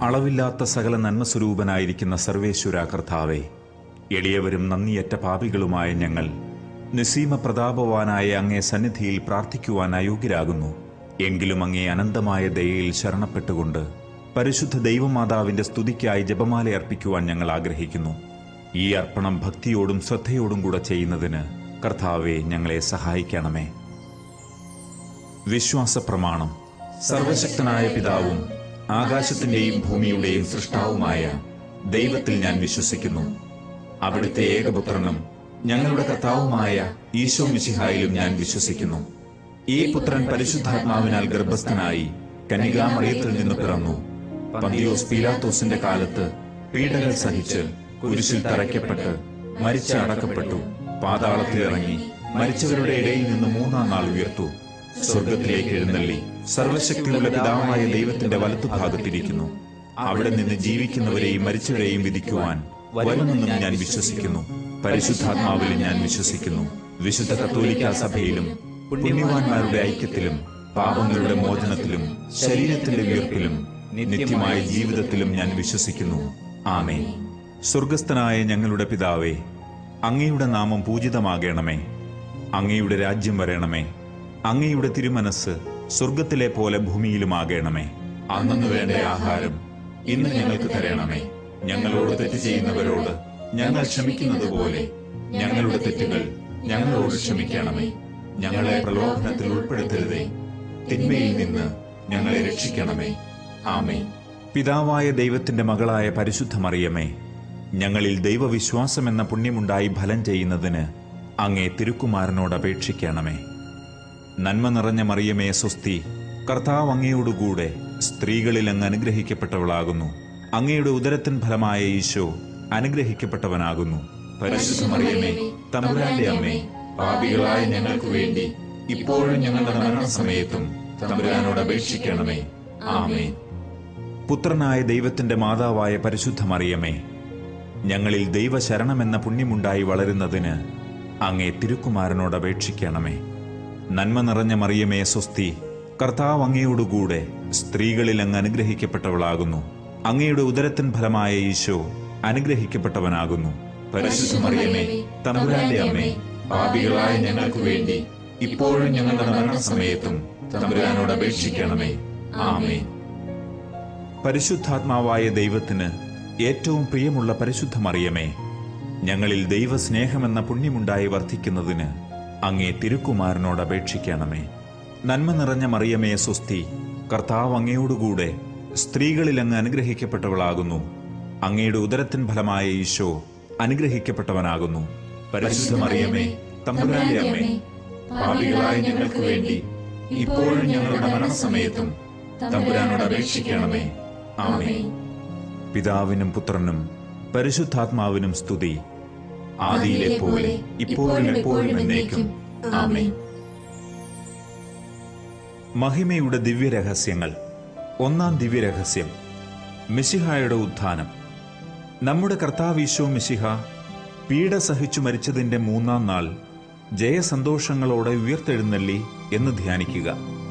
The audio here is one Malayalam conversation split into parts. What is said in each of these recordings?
അളവില്ലാത്ത സകല നന്മസ്വരൂപനായിരിക്കുന്ന സർവേശ്വര കർത്താവെ എളിയവരും നന്ദിയറ്റ പാപികളുമായ ഞങ്ങൾ നിസീമ പ്രതാപവാനായ അങ്ങേ സന്നിധിയിൽ പ്രാർത്ഥിക്കുവാൻ അയോഗ്യരാകുന്നു എങ്കിലും അങ്ങേ അനന്തമായ ദയയിൽ ശരണപ്പെട്ടുകൊണ്ട് പരിശുദ്ധ ദൈവമാതാവിന്റെ സ്തുതിക്കായി ജപമാല അർപ്പിക്കുവാൻ ഞങ്ങൾ ആഗ്രഹിക്കുന്നു ഈ അർപ്പണം ഭക്തിയോടും ശ്രദ്ധയോടും കൂടെ ചെയ്യുന്നതിന് കർത്താവെ ഞങ്ങളെ സഹായിക്കണമേ വിശ്വാസ പ്രമാണം സർവശക്തനായ പിതാവും ആകാശത്തിന്റെയും ഭൂമിയുടെയും സൃഷ്ടാവുമായ ദൈവത്തിൽ ഞാൻ വിശ്വസിക്കുന്നു അവിടുത്തെ ഏകപുത്രനും ഞങ്ങളുടെ കർത്താവുമായ ഈശോ മിശിഹായിലും ഞാൻ വിശ്വസിക്കുന്നു ഈ പുത്രൻ പരിശുദ്ധാത്മാവിനാൽ ഗർഭസ്ഥനായി കനികാമറിയത്തിൽ നിന്ന് പിറന്നു പന്തിയോസ് പീലാത്തോസിന്റെ കാലത്ത് പീഡകൾ സഹിച്ച് കുരിശിൽ തറയ്ക്കപ്പെട്ട് മരിച്ച് അടക്കപ്പെട്ടു പാതാളത്തിൽ ഇറങ്ങി മരിച്ചവരുടെ ഇടയിൽ നിന്ന് മൂന്നാം നാൾ ഉയർത്തു സ്വർഗത്തിലേക്ക് എഴുന്നള്ളി സർവശക്തിയുള്ള പിതാവായ ദൈവത്തിന്റെ വലത്തുഭാഗത്തിരിക്കുന്നു അവിടെ നിന്ന് ജീവിക്കുന്നവരെയും മരിച്ചവരെയും വിധിക്കുവാൻ വരുമെന്നും ഞാൻ വിശ്വസിക്കുന്നു പരിശുദ്ധാത്മാവിൽ ഞാൻ വിശ്വസിക്കുന്നു വിശുദ്ധ കത്തോലിക്ക സഭയിലും പുണ്യവാന്മാരുടെ ഐക്യത്തിലും പാപങ്ങളുടെ മോചനത്തിലും ശരീരത്തിന്റെ ഉയർപ്പിലും നിത്യമായ ജീവിതത്തിലും ഞാൻ വിശ്വസിക്കുന്നു ആമേ സ്വർഗസ്ഥനായ ഞങ്ങളുടെ പിതാവേ അങ്ങയുടെ നാമം പൂജിതമാകണമേ അങ്ങയുടെ രാജ്യം വരണമേ അങ്ങയുടെ തിരുമനസ് സ്വർഗത്തിലെ പോലെ ഭൂമിയിലുമാകണമേ അന്നു വേണ്ട ആഹാരം ഇന്ന് ഞങ്ങൾക്ക് തരണമേ ഞങ്ങളോട് തെറ്റ് ചെയ്യുന്നവരോട് ഞങ്ങൾ ക്ഷമിക്കുന്നത് പോലെ ഞങ്ങളുടെ തെറ്റുകൾ ഞങ്ങളോട് ക്ഷമിക്കണമേ ഞങ്ങളെ പ്രലോഭനത്തിൽ ഉൾപ്പെടുത്തരുതേ തിന്മയിൽ നിന്ന് ഞങ്ങളെ രക്ഷിക്കണമേ ആമേ പിതാവായ ദൈവത്തിന്റെ മകളായ പരിശുദ്ധ മറിയമേ ഞങ്ങളിൽ ദൈവവിശ്വാസം എന്ന പുണ്യമുണ്ടായി ഫലം ചെയ്യുന്നതിന് അങ്ങേ തിരുക്കുമാരനോട് അപേക്ഷിക്കണമേ നന്മ നിറഞ്ഞ മറിയമേ സ്വസ്തി കർത്താവ് അങ്ങയോടുകൂടെ സ്ത്രീകളിൽ അങ്ങ് അനുഗ്രഹിക്കപ്പെട്ടവളാകുന്നു അങ്ങയുടെ ഉദരത്തിൻ ഫലമായ ഈശോ അനുഗ്രഹിക്കപ്പെട്ടവനാകുന്നു പരിശുദ്ധ മറിയമേ തമ്പുരാന്റെ അമ്മേ പാപികളായ ഞങ്ങൾക്ക് വേണ്ടി ഇപ്പോഴും ഞങ്ങളുടെ മരണസമയത്തും തമ്പുരാനോട് അപേക്ഷിക്കണമേ ആമേ പുത്രനായ ദൈവത്തിന്റെ മാതാവായ പരിശുദ്ധ മറിയമേ ഞങ്ങളിൽ ദൈവശരണമെന്ന പുണ്യമുണ്ടായി വളരുന്നതിന് അങ്ങേ തിരുക്കുമാരനോട് അപേക്ഷിക്കണമേ നന്മ നിറഞ്ഞ മറിയമേ സ്വസ്തി കർത്താവ് അങ്ങയോടുകൂടെ സ്ത്രീകളിൽ അങ്ങ് അനുഗ്രഹിക്കപ്പെട്ടവളാകുന്നു അങ്ങയുടെ ഉദരത്തിൻ ഫലമായ ഈശോ അനുഗ്രഹിക്കപ്പെട്ടവനാകുന്നു പരിശുദ്ധ മറിയമേ തമ്പുരാന്റെ അമ്മേ പാപികളായ ഞങ്ങൾക്ക് വേണ്ടി ഇപ്പോഴും ഞങ്ങളുടെ മരണസമയത്തും തമ്പുരാനോട് അപേക്ഷിക്കണമേ ആമേ പരിശുദ്ധാത്മാവായ ദൈവത്തിന് ഏറ്റവും പ്രിയമുള്ള പരിശുദ്ധ മറിയമേ ഞങ്ങളിൽ ദൈവസ്നേഹമെന്ന പുണ്യമുണ്ടായി വർദ്ധിക്കുന്നതിന് അങ്ങേ തിരുക്കുമാരനോട് അപേക്ഷിക്കണമേ നന്മ നിറഞ്ഞ മറിയമേ സ്വസ്തി കർത്താവ് അങ്ങയോടുകൂടെ സ്ത്രീകളിൽ അങ്ങ് അനുഗ്രഹിക്കപ്പെട്ടവളാകുന്നു അങ്ങയുടെ ഉദരത്തിൻ ഫലമായ ഈശോ അനുഗ്രഹിക്കപ്പെട്ടവനാകുന്നു പരിശുദ്ധ മറിയമേ തമ്പുരാന്റെ അമ്മേ പാപികളായ ഞങ്ങൾക്ക് വേണ്ടി ഇപ്പോഴും ഞങ്ങളുടെ മരണസമയത്തും തമ്പുരാനോട് അപേക്ഷിക്കണമേ ആമേ പിതാവിനും പുത്രനും പരിശുദ്ധാത്മാവിനും സ്തുതി ആദിയിലെ പോലെ ഇപ്പോഴും എപ്പോഴും എന്നേക്കും ആമേ മഹിമയുടെ ദിവ്യരഹസ്യങ്ങൾ ഒന്നാം ദിവ്യരഹസ്യം മിശിഹായുടെ ഉത്ഥാനം നമ്മുടെ കർത്താവീശോ മിശിഹ പീഡ സഹിച്ചു മരിച്ചതിന്റെ മൂന്നാം നാൾ ജയസന്തോഷങ്ങളോടെ ഉയർത്തെഴുന്നള്ളി എന്ന് ധ്യാനിക്കുക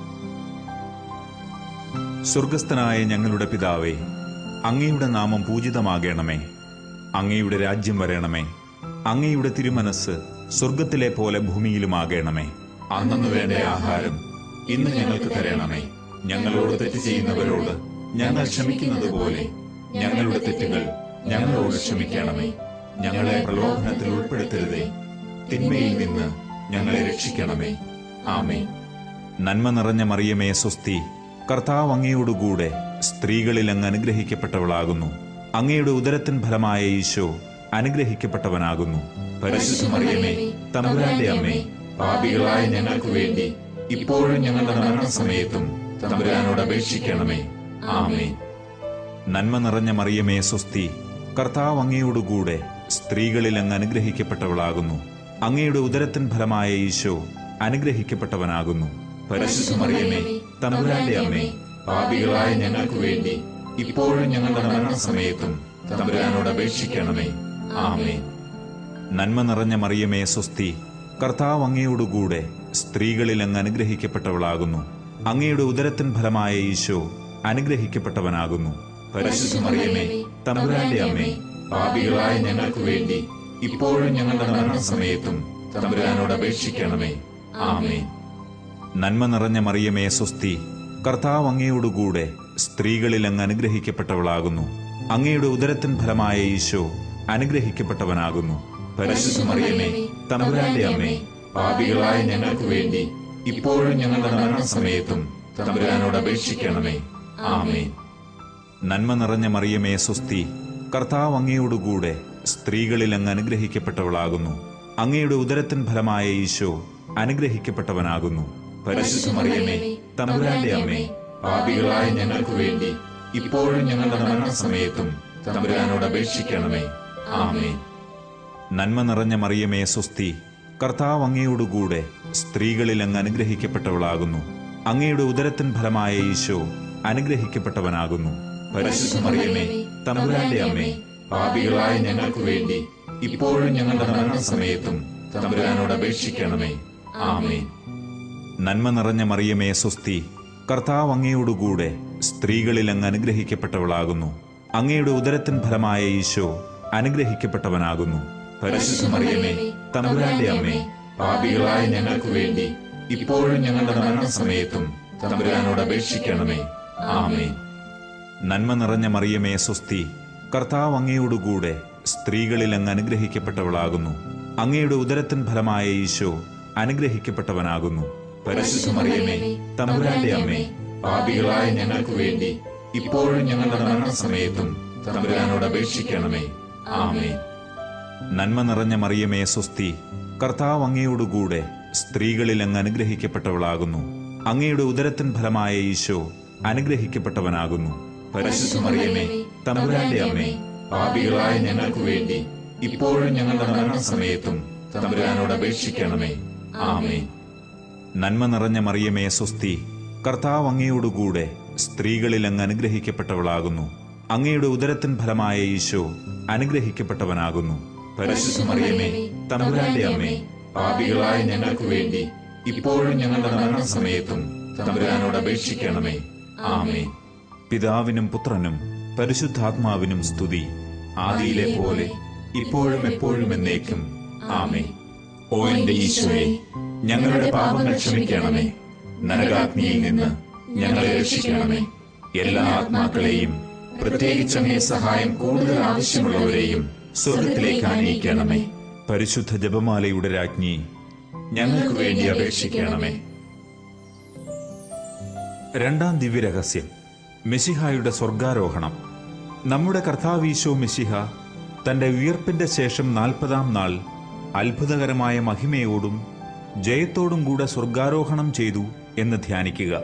സ്വർഗസ്ഥനായ ഞങ്ങളുടെ പിതാവേ അങ്ങയുടെ നാമം പൂജിതമാകണമേ അങ്ങയുടെ രാജ്യം വരണമേ അങ്ങയുടെ തിരുമനസ് സ്വർഗത്തിലെ പോലെ ഭൂമിയിലുമാകണമേ അന്നു വേണ്ട ആഹാരം ഇന്ന് ഞങ്ങൾക്ക് തരണമേ ഞങ്ങളോട് തെറ്റ് ചെയ്യുന്നവരോട് ഞങ്ങൾ ക്ഷമിക്കുന്നത് പോലെ ഞങ്ങളുടെ തെറ്റുകൾ ഞങ്ങളോട് ക്ഷമിക്കണമേ ഞങ്ങളെ പ്രലോഭനത്തിൽ ഉൾപ്പെടുത്തരുതേ തിന്മയിൽ നിന്ന് ഞങ്ങളെ രക്ഷിക്കണമേ ആമേ നന്മ നിറഞ്ഞ മറിയമേ സ്വസ്തി കർത്താവ് അങ്ങയോടുകൂടെ സ്ത്രീകളിൽ അങ്ങ് അനുഗ്രഹിക്കപ്പെട്ടവളാകുന്നു അങ്ങയുടെ ഉദരത്തിൻ ഫലമായ ഈശോ അനുഗ്രഹിക്കപ്പെട്ടവനാകുന്നു പരിശുദ്ധ മറിയമേ തമ്പുരാന്റെ അമ്മേ പാപികളായ ഞങ്ങൾക്ക് വേണ്ടി ഇപ്പോഴും ഞങ്ങളുടെ മരണസമയത്തും തമ്പുരാനോട് അപേക്ഷിക്കണമേ ആമേ നന്മ നിറഞ്ഞ മറിയമേ സ്വസ്തി കർത്താവ് അങ്ങയോടുകൂടെ സ്ത്രീകളിൽ അങ്ങ് അനുഗ്രഹിക്കപ്പെട്ടവളാകുന്നു അങ്ങയുടെ ഉദരത്തിൻ ഫലമായ ഈശോ അനുഗ്രഹിക്കപ്പെട്ടവനാകുന്നു പരിശുദ്ധ മറിയമേ തമ്പുരാന്റെ അമ്മേ പാപികളായ ഞങ്ങൾക്ക് വേണ്ടി ഇപ്പോഴും ഞങ്ങളുടെ മരണസമയത്തും തമ്പുരാനോട് അപേക്ഷിക്കണമേ ആമേ നന്മ നിറഞ്ഞ മറിയമേ സ്വസ്തി കർത്താവ് അങ്ങയോടുകൂടെ സ്ത്രീകളിൽ അങ്ങ് അനുഗ്രഹിക്കപ്പെട്ടവളാകുന്നു അങ്ങയുടെ ഉദരത്തിൻ ഫലമായ ഈശോ അനുഗ്രഹിക്കപ്പെട്ടവനാകുന്നു പരിശുദ്ധമറിയമേ തമ്പുരാന്റെ അമ്മേ പാപികളായ ഞങ്ങൾക്ക് വേണ്ടി ഇപ്പോഴും ഞങ്ങളുടെ മരണസമയത്തും തമ്പുരാനോട് അപേക്ഷിക്കണമേ ആമേൻ നന്മ നിറഞ്ഞ മറിയമേ സ്വസ്തി കർത്താവ് അങ്ങയോടുകൂടെ സ്ത്രീകളിൽ അങ്ങ് അനുഗ്രഹിക്കപ്പെട്ടവളാകുന്നു അങ്ങയുടെ ഉദരത്തിൻ ഫലമായ ഈശോ അനുഗ്രഹിക്കപ്പെട്ടവനാകുന്നു പരിശുദ്ധമറിയമേ തമ്പുരാന്റെ അമ്മേ പാപികളായ ഞങ്ങൾക്ക് വേണ്ടി ഇപ്പോഴും ഞങ്ങളുടെ മരണസമയത്തും തമ്പുരാനോട് അപേക്ഷിക്കണമേ ആമേൻ നന്മ നിറഞ്ഞ മറിയമേ സ്വസ്തി കർത്താവ് അങ്ങയോടുകൂടെ സ്ത്രീകളിൽ അങ്ങ് അനുഗ്രഹിക്കപ്പെട്ടവളാകുന്നു അങ്ങയുടെ ഉദരത്തിൻ ഫലമായ ഈശോ അനുഗ്രഹിക്കപ്പെട്ടവനാകുന്നു പരിശുദ്ധമറിയമേ തമ്പുരാന്റെ അമ്മേ പാപികളായ ഞങ്ങൾക്ക് വേണ്ടി ഇപ്പോഴും ഞങ്ങളുടെ മരണസമയത്തും തമ്പുരാനോട് അപേക്ഷിക്കണമേ ആമേൻ നന്മ നിറഞ്ഞ മറിയമേ സ്വസ്തി കർത്താവ് അങ്ങയോടുകൂടെ സ്ത്രീകളിൽ അങ്ങ് അനുഗ്രഹിക്കപ്പെട്ടവളാകുന്നു അങ്ങയുടെ ഉദരത്തിൻ ഫലമായ ഈശോ അനുഗ്രഹിക്കപ്പെട്ടവനാകുന്നു പരിശുദ്ധമറിയമേ തമ്പുരാന്റെ അമ്മേ പാപികളായ ഞങ്ങൾക്ക് വേണ്ടി ഇപ്പോഴും ഞങ്ങളുടെ മരണസമയത്തും തമ്പുരാനോട് അപേക്ഷിക്കണമേ ആമേൻ നന്മ നിറഞ്ഞ മറിയമേ സ്വസ്തി കർത്താവ് അങ്ങയോടുകൂടെ സ്ത്രീകളിൽ അങ്ങ് അനുഗ്രഹിക്കപ്പെട്ടവളാകുന്നു അങ്ങയുടെ ഉദരത്തിൻ ഫലമായ ഈശോ അനുഗ്രഹിക്കപ്പെട്ടവനാകുന്നു പരിശുദ്ധമറിയമേ തമ്പുരാന്റെ അമ്മേ പാപികളായ ഞങ്ങൾക്ക് വേണ്ടി ഇപ്പോഴും ഞങ്ങളുടെ മരണസമയത്തും തമ്പുരാനോട് അപേക്ഷിക്കണമേ ആമേൻ നന്മ നിറഞ്ഞ മറിയമേ സ്വസ്തി കർത്താവ് അങ്ങയോടുകൂടെ സ്ത്രീകളിൽ അങ്ങ് അനുഗ്രഹിക്കപ്പെട്ടവളാകുന്നു അങ്ങയുടെ ഉദരത്തിൻ ഫലമായ ഈശോ അനുഗ്രഹിക്കപ്പെട്ടവനാകുന്നു പരിശുദ്ധമറിയമേ തമ്പുരാന്റെ അമ്മേ പാപികളായ ഞങ്ങൾക്ക് വേണ്ടി ഇപ്പോഴും ഞങ്ങളുടെ മരണസമയത്തും തമ്പുരാനോട് അപേക്ഷിക്കണമേ ആമേൻ നന്മ നിറഞ്ഞ മറിയമേ സ്വസ്തി കർത്താവ് അങ്ങയോടുകൂടെ സ്ത്രീകളിൽ അങ്ങ് അനുഗ്രഹിക്കപ്പെട്ടവളാകുന്നു അങ്ങയുടെ ഉദരത്തിൻ ഫലമായ ഈശോ അനുഗ്രഹിക്കപ്പെട്ടവനാകുന്നു പരിശുദ്ധമറിയമേ തമ്പുരാന്റെ അമ്മേ പാപികളായ ഞങ്ങൾക്ക് വേണ്ടി ഇപ്പോഴും ഞങ്ങളുടെ മരണസമയത്തും തമ്പുരാനോട് അപേക്ഷിക്കണമേ ആമേൻ നന്മ നിറഞ്ഞ മറിയമേ സ്വസ്തി കർത്താവ് അങ്ങയോടുകൂടെ സ്ത്രീകളിൽ അങ്ങ് അനുഗ്രഹിക്കപ്പെട്ടവളാകുന്നു അങ്ങയുടെ ഉദരത്തിൻ ഫലമായ ഈശോ അനുഗ്രഹിക്കപ്പെട്ടവനാകുന്നു പരിശുദ്ധമറിയമേ തമ്പുരാന്റെ അമ്മേ പാപികളായ ഞങ്ങൾക്ക് വേണ്ടി ഇപ്പോഴും ഞങ്ങളുടെ മരണസമയത്തും തമ്പുരാനോട് അപേക്ഷിക്കണമേ ആമേൻ പിതാവിനും പുത്രനും പരിശുദ്ധാത്മാവിനും സ്തുതി ആദിയിലെ പോലെ ഇപ്പോഴും എപ്പോഴും എന്നേക്കും ആമേ ഓ എന്റെ ഈശോയെ ഞങ്ങളുടെ പാപങ്ങൾ ക്ഷമിക്കണമേ നരകാഗ്നിയിൽ നിന്ന് ഞങ്ങളെ രക്ഷിക്കണമേ എല്ലാ ആത്മാക്കളെയും പ്രത്യേകിച്ച് അങ്ങേ സഹായം കൂടുതൽ ആവശ്യമുള്ളവരെയും സ്വർഗത്തിലേക്ക് ആനയിക്കണമേ പരിശുദ്ധ ജപമാലയുടെ രാജ്ഞി ഞങ്ങൾക്ക് വേണ്ടി അപേക്ഷിക്കണമേ രണ്ടാം ദിവ്യരഹസ്യം മെസ്സിഹായുടെ സ്വർഗാരോഹണം നമ്മുടെ കർത്താവീശോ മെസ്സിഹ തന്റെ ഉയർപ്പിന്റെ ശേഷം നാൽപ്പതാം നാൾ അത്ഭുതകരമായ മഹിമയോടും ജയത്തോടും കൂടെ സ്വർഗാരോഹണം ചെയ്തു എന്ന് ധ്യാനിക്കുക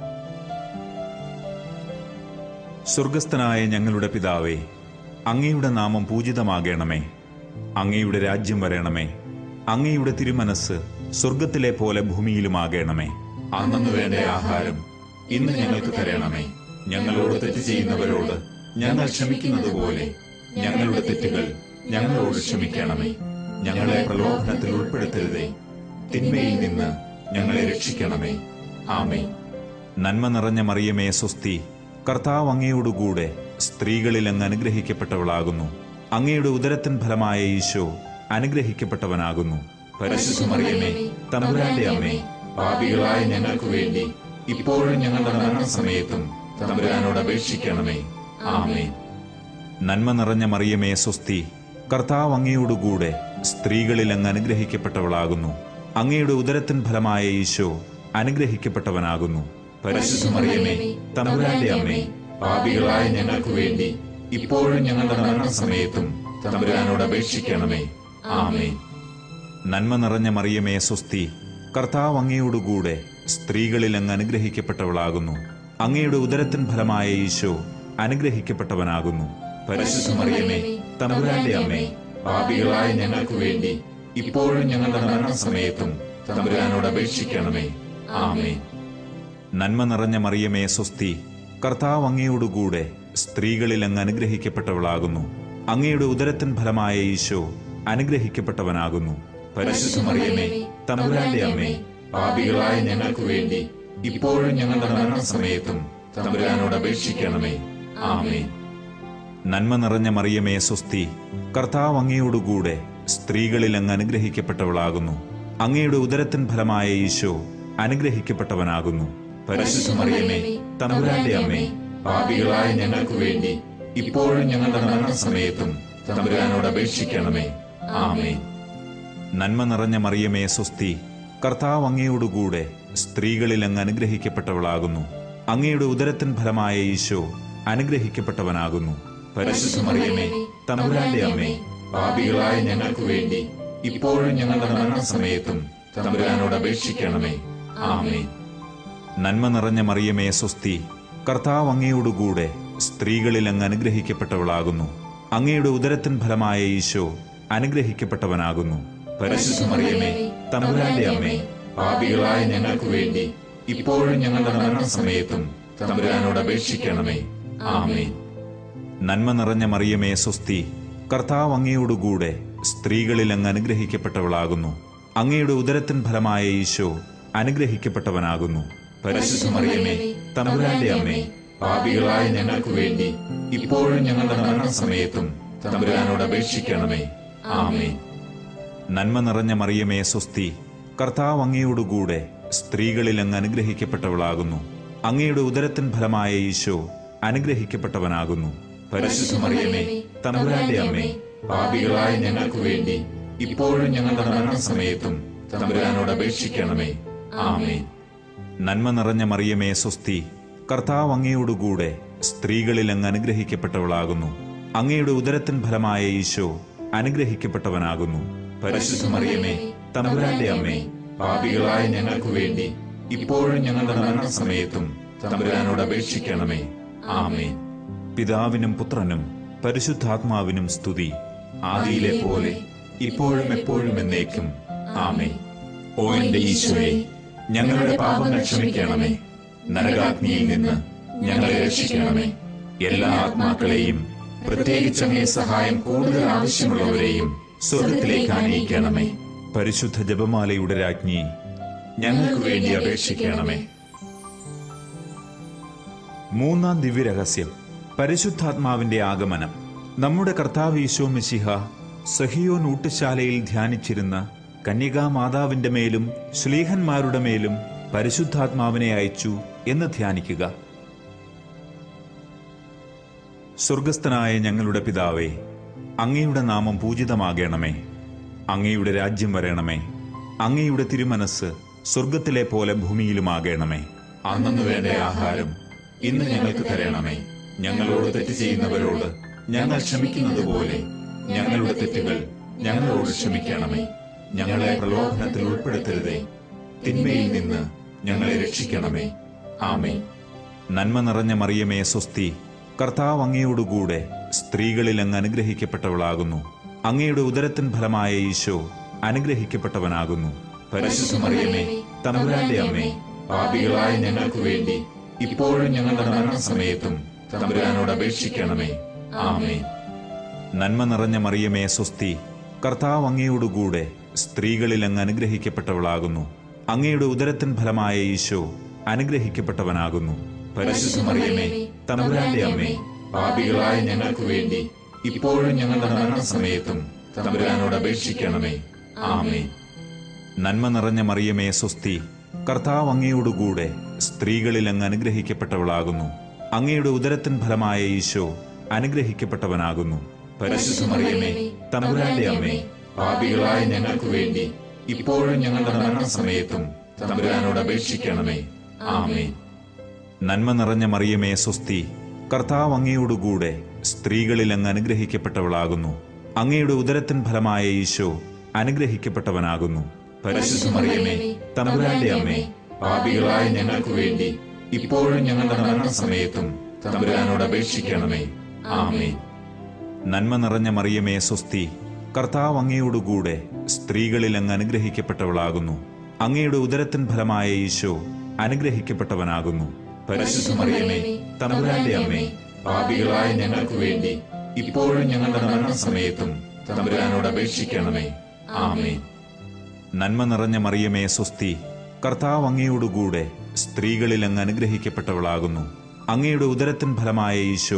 സ്വർഗസ്ഥനായ ഞങ്ങളുടെ പിതാവേ അങ്ങയുടെ നാമം പൂജിതമാകണമേ അങ്ങയുടെ രാജ്യം വരണമേ അങ്ങയുടെ തിരുമനസ് സ്വർഗത്തിലെ പോലെ ഭൂമിയിലുമാകണമേ അന്നു വേണ്ട ആഹാരം ഇന്ന് ഞങ്ങൾക്ക് തരണമേ ഞങ്ങളോട് തെറ്റ് ചെയ്യുന്നവരോട് ഞങ്ങൾ ക്ഷമിക്കുന്നത് പോലെ ഞങ്ങളുടെ തെറ്റുകൾ ഞങ്ങളോട് ക്ഷമിക്കണമേ ഞങ്ങളെ പ്രലോഭനത്തിൽ ഉൾപ്പെടുത്തരുതേ തിന്മയിൽ നിന്ന് ഞങ്ങളെ രക്ഷിക്കണമേ ആമേ നന്മ നിറഞ്ഞ മറിയമേ സ്വസ്തി കർത്താവ് അങ്ങയോടുകൂടെ സ്ത്രീകളിൽ അങ്ങ് അനുഗ്രഹിക്കപ്പെട്ടവളാകുന്നു അങ്ങയുടെ ഉദരത്തിൻ ഫലമായ ഈശോ അനുഗ്രഹിക്കപ്പെട്ടവനാകുന്നു പരിശുദ്ധമറിയമേ തമ്പുരാന്റെ അമ്മേ പാപികളായ ഞങ്ങൾക്ക് വേണ്ടി ഇപ്പോഴും ഞങ്ങളുടെ മരണസമയത്തും തമ്പുരാനോട് അപേക്ഷിക്കണമേ ആമേ നന്മ നിറഞ്ഞ മറിയമേ സ്വസ്തി കർത്താവ് അങ്ങയോടുകൂടെ സ്ത്രീകളിൽ അങ്ങ് അനുഗ്രഹിക്കപ്പെട്ടവളാകുന്നു അങ്ങയുടെ ഉദരത്തിൻ ഫലമായ ഈശോ അനുഗ്രഹിക്കപ്പെട്ടവനാകുന്നു പരിശുദ്ധമറിയമേ തമ്പുരാന്റെ അമ്മേ പാപികളായ ഞങ്ങൾക്ക് വേണ്ടി ഇപ്പോഴും ഞങ്ങളുടെ മരണസമയത്തും തമ്പുരാനോട് അപേക്ഷിക്കണമേ ആമേ നന്മ നിറഞ്ഞ മറിയമേ സ്വസ്തി കർത്താവ് അങ്ങയോടുകൂടെ സ്ത്രീകളിൽ അങ്ങ് അനുഗ്രഹിക്കപ്പെട്ടവളാകുന്നു അങ്ങയുടെ ഉദരത്തിൻ ഫലമായ ഈശോ അനുഗ്രഹിക്കപ്പെട്ടവനാകുന്നു പരിശുദ്ധമറിയമേ തമ്പുരാന്റെ അമ്മേ പാപികളായ ഞങ്ങൾക്ക് വേണ്ടി ഇപ്പോഴും ഞങ്ങളുടെ മരണസമയത്തും തമ്പുരാനോട് അപേക്ഷിക്കണമേ ആമേ നന്മ നിറഞ്ഞ മറിയമേ സ്വസ്തി കർത്താവ് അങ്ങയോടുകൂടെ സ്ത്രീകളിൽ അങ്ങ് അനുഗ്രഹിക്കപ്പെട്ടവളാകുന്നു അങ്ങയുടെ ഉദരത്തിൻ ഫലമായ ഈശോ അനുഗ്രഹിക്കപ്പെട്ടവനാകുന്നു പരിശുദ്ധമറിയമേ തമ്പുരാന്റെ അമ്മേ പാപികളായ ഞങ്ങൾക്ക് വേണ്ടി ഇപ്പോഴും ഞങ്ങളുടെ മരണസമയത്തും തമ്പുരാനോട് അപേക്ഷിക്കണമേ ആമേ നന്മ നിറഞ്ഞ മറിയമേ സ്വസ്തി കർത്താവ് അങ്ങയോടുകൂടെ സ്ത്രീകളിൽ അങ്ങ് അനുഗ്രഹിക്കപ്പെട്ടവളാകുന്നു അങ്ങയുടെ ഉദരത്തിൻ ഫലമായ ഈശോ അനുഗ്രഹിക്കപ്പെട്ടവനാകുന്നു പരിശുദ്ധ മറിയമേ തമ്പുരാന്റെ അമ്മേ പാപികളായ ഞങ്ങൾക്ക് വേണ്ടി ഇപ്പോഴും ഞങ്ങളുടെ മരണസമയത്തും തമ്പുരാനോട് അപേക്ഷിക്കണമേ ആമേൻ നന്മ നിറഞ്ഞ മറിയമേ സ്വസ്തി കർത്താവ് അങ്ങയോടുകൂടെ സ്ത്രീകളിൽ അങ്ങ് അനുഗ്രഹിക്കപ്പെട്ടവളാകുന്നു അങ്ങയുടെ ഉദരത്തിൻ ഫലമായ ഈശോ അനുഗ്രഹിക്കപ്പെട്ടവനാകുന്നു പരിശുദ്ധ മറിയമേ തമ്പുരാന്റെ അമ്മേ പാപികളായ ഞങ്ങൾക്ക് വേണ്ടി ഇപ്പോഴും ഞങ്ങളുടെ മരണസമയത്തും തമ്പുരാനോട് അപേക്ഷിക്കണമേ ആമേൻ നന്മ നിറഞ്ഞ മറിയമേ സ്വസ്തി കർത്താവ് അങ്ങയോടുകൂടെ സ്ത്രീകളിൽ അങ്ങ് അനുഗ്രഹിക്കപ്പെട്ടവളാകുന്നു അങ്ങയുടെ ഉദരത്തിൻ ഫലമായ ഈശോ അനുഗ്രഹിക്കപ്പെട്ടവനാകുന്നു പരിശുദ്ധ മറിയമേ തമ്പുരാന്റെ അമ്മേ പാപികളായ ഞങ്ങൾക്ക് വേണ്ടി ഇപ്പോഴും ഞങ്ങളുടെ മരണസമയത്തും തമ്പുരാനോട് അപേക്ഷിക്കണമേ ആമേൻ നന്മ നിറഞ്ഞ മറിയമേ സ്വസ്തി കർത്താവ് അങ്ങയോടുകൂടെ സ്ത്രീകളിൽ അങ്ങ് അനുഗ്രഹിക്കപ്പെട്ടവളാകുന്നു അങ്ങയുടെ ഉദരത്തിൻ ഫലമായ ഈശോ അനുഗ്രഹിക്കപ്പെട്ടവനാകുന്നു പരിശുദ്ധ മറിയമേ തമ്പുരാന്റെ അമ്മേ പാപികളായ ഞങ്ങൾക്ക് വേണ്ടി ഇപ്പോഴും ഞങ്ങളുടെ മരണസമയത്തും തമ്പുരാനോട് അപേക്ഷിക്കണമേ ആമേൻ നന്മ നിറഞ്ഞ മറിയമേ സ്വസ്തി കർത്താവ് അങ്ങയോടുകൂടെ സ്ത്രീകളിൽ അങ്ങ് അനുഗ്രഹിക്കപ്പെട്ടവളാകുന്നു അങ്ങയുടെ ഉദരത്തിൻ ഫലമായ ഈശോ അനുഗ്രഹിക്കപ്പെട്ടവനാകുന്നു പരിശുദ്ധ മറിയമേ തമ്പുരാന്റെ അമ്മേ പാപികളായ ഞങ്ങൾക്ക് വേണ്ടി ഇപ്പോഴും ഞങ്ങളുടെ മരണസമയത്തും തമ്പുരാനോട് അപേക്ഷിക്കണമേ ആമേൻ നന്മ നിറഞ്ഞ മറിയമേ സ്വസ്തി കർത്താവ് അങ്ങയോടുകൂടെ സ്ത്രീകളിൽ അങ്ങ് അനുഗ്രഹിക്കപ്പെട്ടവളാകുന്നു അങ്ങയുടെ ഉദരത്തിൻ ഫലമായ ഈശോ അനുഗ്രഹിക്കപ്പെട്ടവനാകുന്നു പരിശുദ്ധ മറിയമേ തമ്പുരാന്റെ അമ്മേ പാപികളായ ഞങ്ങൾക്ക് വേണ്ടി ഇപ്പോഴും ഞങ്ങളുടെ മരണസമയത്തും തമ്പുരാനോട് അപേക്ഷിക്കണമേ ആമേൻ പിതാവിനും പുത്രനും പരിശുദ്ധാത്മാവിനും സ്തുതി ആദിയിലെ പോലെ ഇപ്പോഴും എപ്പോഴും എന്നേക്കും ആമേ ഓ എന്റെ ഈശോയെ ഞങ്ങളുടെ പാപങ്ങൾ ക്ഷമിക്കണമേ നരകാഗ്നിയിൽ നിന്ന് ഞങ്ങളെ രക്ഷിക്കണമേ എല്ലാ ആത്മാക്കളെയും പ്രത്യേകിച്ച് അങ്ങേ സഹായം കൂടുതൽ ആവശ്യമുള്ളവരെയും സ്വർഗത്തിലേക്ക് ആനയിക്കണമേ പരിശുദ്ധ ജപമാലയുടെ രാജ്ഞി ഞങ്ങൾക്ക് വേണ്ടി അപേക്ഷിക്കണമേ മൂന്നാം ദിവ്യരഹസ്യം പരിശുദ്ധാത്മാവിന്റെ ആഗമനം നമ്മുടെ കർത്താവ് ഈശോ മിശിഹ സഹിയോൻ ഊട്ടുശാലയിൽ ധ്യാനിച്ചിരുന്ന കന്യകാ മാതാവിന്റെ മേലും ശ്ലീഹന്മാരുടെ മേലും പരിശുദ്ധാത്മാവിനെ അയച്ചു എന്ന് ധ്യാനിക്കുക സ്വർഗസ്ഥനായ ഞങ്ങളുടെ പിതാവേ അങ്ങയുടെ നാമം പൂജിതമാകണമേ അങ്ങയുടെ രാജ്യം വരണമേ അങ്ങയുടെ തിരുമനസ് സ്വർഗത്തിലെ പോലെ ഭൂമിയിലുമാകണമേ അന്നു വേണ്ട ആഹാരം ഇന്ന് ഞങ്ങൾക്ക് തരണമേ ഞങ്ങളോട് തെറ്റ് ചെയ്യുന്നവരോട് ഞങ്ങൾ ക്ഷമിക്കുന്നത് പോലെ ഞങ്ങളുടെ തെറ്റുകൾ ഞങ്ങളോട് ക്ഷമിക്കണമേ ഞങ്ങളെ പ്രലോഭനത്തിൽ ഉൾപ്പെടുത്തരുതേ തിന്മയിൽ നിന്ന് ഞങ്ങളെ രക്ഷിക്കണമേ ആമേ നന്മ നിറഞ്ഞ മറിയമേ സ്വസ്തി കർത്താവ് അങ്ങയോടുകൂടെ സ്ത്രീകളിൽ അങ്ങ് അനുഗ്രഹിക്കപ്പെട്ടവളാകുന്നു അങ്ങയുടെ ഉദരത്തിൻ ഫലമായ ഈശോ അനുഗ്രഹിക്കപ്പെട്ടവനാകുന്നു പരിശുദ്ധ മറിയമേ തമ്പുരാന്റെ അമ്മേ പാപികളായ ഞങ്ങൾക്ക് വേണ്ടി ഇപ്പോഴും ഞങ്ങളുടെ മരണസമയത്തും തമ്പുരാനോട് അപേക്ഷിക്കണമേ ആമേ നന്മ നിറഞ്ഞ മറിയമേ സ്വസ്തി കർത്താവ് അങ്ങയോടുകൂടെ സ്ത്രീകളിൽ അങ്ങ് അനുഗ്രഹിക്കപ്പെട്ടവളാകുന്നു അങ്ങയുടെ ഉദരത്തിൻ ഫലമായ ഈശോ അനുഗ്രഹിക്കപ്പെട്ടവനാകുന്നു പരിശുദ്ധ മറിയമേ തമ്പുരാന്റെ അമ്മേ പാപികളായ ഞങ്ങൾക്ക് വേണ്ടി ഇപ്പോഴും ഞങ്ങളുടെ മരണസമയത്തും തമ്പുരാനോട് അപേക്ഷിക്കണമേ ആമേ നന്മ നിറഞ്ഞ മറിയമേ സ്വസ്തി കർത്താവ് അങ്ങയോടുകൂടെ സ്ത്രീകളിൽ അങ്ങ് അനുഗ്രഹിക്കപ്പെട്ടവളാകുന്നു അങ്ങയുടെ ഉദരത്തിൻ ഫലമായ ഈശോ അനുഗ്രഹിക്കപ്പെട്ടവനാകുന്നു പരിശുദ്ധ മറിയമേ തമ്പുരാന്റെ അമ്മേ പാപികളായ ഞങ്ങൾക്ക് വേണ്ടി ഇപ്പോഴും ഞങ്ങളുടെ മരണസമയത്തും തമ്പുരാനോട് അപേക്ഷിക്കണമേ ആമേ നന്മ നിറഞ്ഞ മറിയമേ സ്വസ്തി കർത്താവ് അങ്ങയോടുകൂടെ സ്ത്രീകളിൽ അങ്ങ് അനുഗ്രഹിക്കപ്പെട്ടവളാകുന്നു അങ്ങയുടെ ഉദരത്തിൻ ഫലമായ ഈശോ അനുഗ്രഹിക്കപ്പെട്ടവനാകുന്നു പരിശുദ്ധ മറിയമേ തമ്പുരാന്റെ അമ്മേ പാപികളായ ഞങ്ങൾക്ക് വേണ്ടി ഇപ്പോഴും ഞങ്ങളുടെ മരണസമയത്തും തമ്പുരാനോട് അപേക്ഷിക്കണമേ ആമേ നന്മ നിറഞ്ഞ മറിയമേ സ്വസ്തി കർത്താവ് അങ്ങയോടുകൂടെ സ്ത്രീകളിൽ അങ്ങ് അനുഗ്രഹിക്കപ്പെട്ടവളാകുന്നു അങ്ങയുടെ ഉദരത്തിൻ ഫലമായ ഈശോ അനുഗ്രഹിക്കപ്പെട്ടവനാകുന്നു പരിശുദ്ധ മറിയമേ തമ്പുരാന്റെ അമ്മേ പാപികളായ ഞങ്ങൾക്ക് വേണ്ടി ഇപ്പോഴും ഞങ്ങളുടെ മരണസമയത്തും തമ്പുരാനോട് അപേക്ഷിക്കണമേ ആമേ നന്മ നിറഞ്ഞ മറിയമേ സ്വസ്തി കർത്താവ് അങ്ങയോടുകൂടെ സ്ത്രീകളിൽ അങ്ങ് അനുഗ്രഹിക്കപ്പെട്ടവളാകുന്നു അങ്ങയുടെ ഉദരത്തിൻ ഫലമായ ഈശോ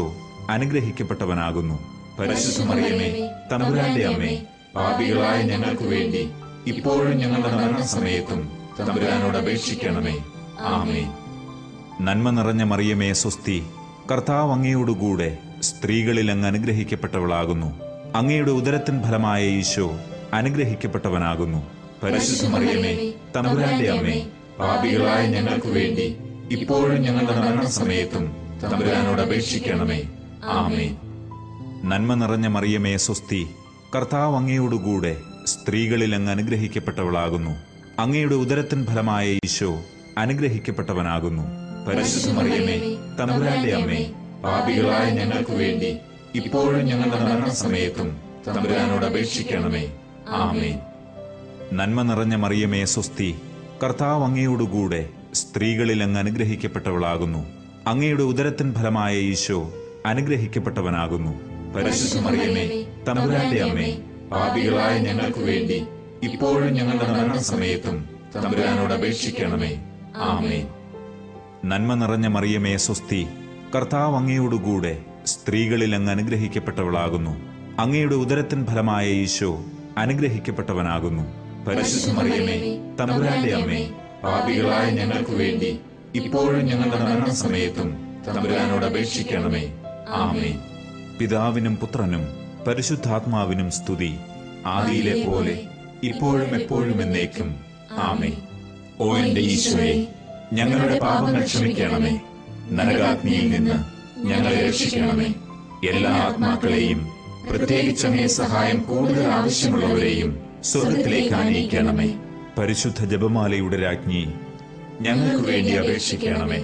അനുഗ്രഹിക്കപ്പെട്ടവനാകുന്നു പരിശുദ്ധ മറിയമേ തമ്പുരാന്റെ അമ്മേ പാപികളായ ഞങ്ങൾക്ക് വേണ്ടി ഇപ്പോഴും ഞങ്ങളുടെ മരണസമയത്തും തമ്പുരാനോട് അപേക്ഷിക്കണമേ ആമേ നന്മ നിറഞ്ഞ മറിയമേ സ്വസ്തി കർത്താവ് അങ്ങയോടുകൂടെ സ്ത്രീകളിൽ അങ്ങ് അനുഗ്രഹിക്കപ്പെട്ടവളാകുന്നു അങ്ങയുടെ ഉദരത്തിൻ ഫലമായ ഈശോ അനുഗ്രഹിക്കപ്പെട്ടവനാകുന്നു പരിശുദ്ധ മറിയമേ തമ്പുരാന്റെ അമ്മേ പാപികളായ ഞങ്ങൾക്ക് വേണ്ടി ഇപ്പോഴും ഞങ്ങളുടെ മരണസമയത്തും തമ്പുരാനോട് അപേക്ഷിക്കണമേ ആമേ നന്മ നിറഞ്ഞ മറിയമേ സ്വസ്തി കർത്താവ് അങ്ങയോടുകൂടെ സ്ത്രീകളിൽ അങ്ങ് അനുഗ്രഹിക്കപ്പെട്ടവളാകുന്നു അങ്ങയുടെ ഉദരത്തിൻ ഫലമായ ഈശോ അനുഗ്രഹിക്കപ്പെട്ടവനാകുന്നു പരിശുദ്ധ മറിയമേ തമ്പുരാന്റെ അമ്മേ പാപികളായ ഞങ്ങൾക്ക് വേണ്ടി ഇപ്പോഴും ഞങ്ങളുടെ മരണസമയത്തും തമ്പുരാനോട് അപേക്ഷിക്കണമേ ആമേ നന്മ നിറഞ്ഞ മറിയമേ സ്വസ്തി കർത്താവ് അങ്ങയോടുകൂടെ സ്ത്രീകളിൽ അങ്ങ് അനുഗ്രഹിക്കപ്പെട്ടവളാകുന്നു അങ്ങയുടെ ഉദരത്തിൻ ഫലമായ ഈശോ അനുഗ്രഹിക്കപ്പെട്ടവനാകുന്നു പരിശുദ്ധ മറിയമേ തമ്പുരാന്റെ അമ്മേ പാപികളായ ഞങ്ങൾക്ക് വേണ്ടി ഇപ്പോഴും ഞങ്ങളുടെ മരണസമയത്തും തമ്പുരാനോട് അപേക്ഷിക്കണമേ ആമേ നന്മ നിറഞ്ഞ മറിയമേ സ്വസ്തി കർത്താവ് അങ്ങയോടുകൂടെ സ്ത്രീകളിൽ അങ്ങ് അനുഗ്രഹിക്കപ്പെട്ടവളാകുന്നു അങ്ങയുടെ ഉദരത്തിൻ ഫലമായ ഈശോ അനുഗ്രഹിക്കപ്പെട്ടവനാകുന്നു പരിശുദ്ധ മറിയമേ തമ്പുരാന്റെ അമ്മേ പാപികളായ ഞങ്ങൾക്ക് വേണ്ടി ഇപ്പോഴും ഞങ്ങളുടെ മരണസമയത്തും തമ്പുരാനോട് അപേക്ഷിക്കണമേ ആമേ പിതാവിനും പുത്രനും പരിശുദ്ധാത്മാവിനും സ്തുതി ആദിയിലെ പോലെ ഇപ്പോഴും എപ്പോഴും എന്നേക്കും ആമേ ഓ എന്റെ ഈശോയെ ഞങ്ങളുടെ പാപങ്ങൾ ക്ഷമിക്കണമേ നരകാഗ്നിയിൽ നിന്ന് ഞങ്ങളെ രക്ഷിക്കണമേ എല്ലാ ആത്മാക്കളെയും പ്രത്യേകിച്ച് അങ്ങേ സഹായം കൂടുതൽ ആവശ്യമുള്ളവരെയും സ്വർഗത്തിലേക്ക് ആനയിക്കണമേ പരിശുദ്ധ ജപമാലയുടെ രാജ്ഞി ഞങ്ങൾക്ക് വേണ്ടി അപേക്ഷിക്കണമേ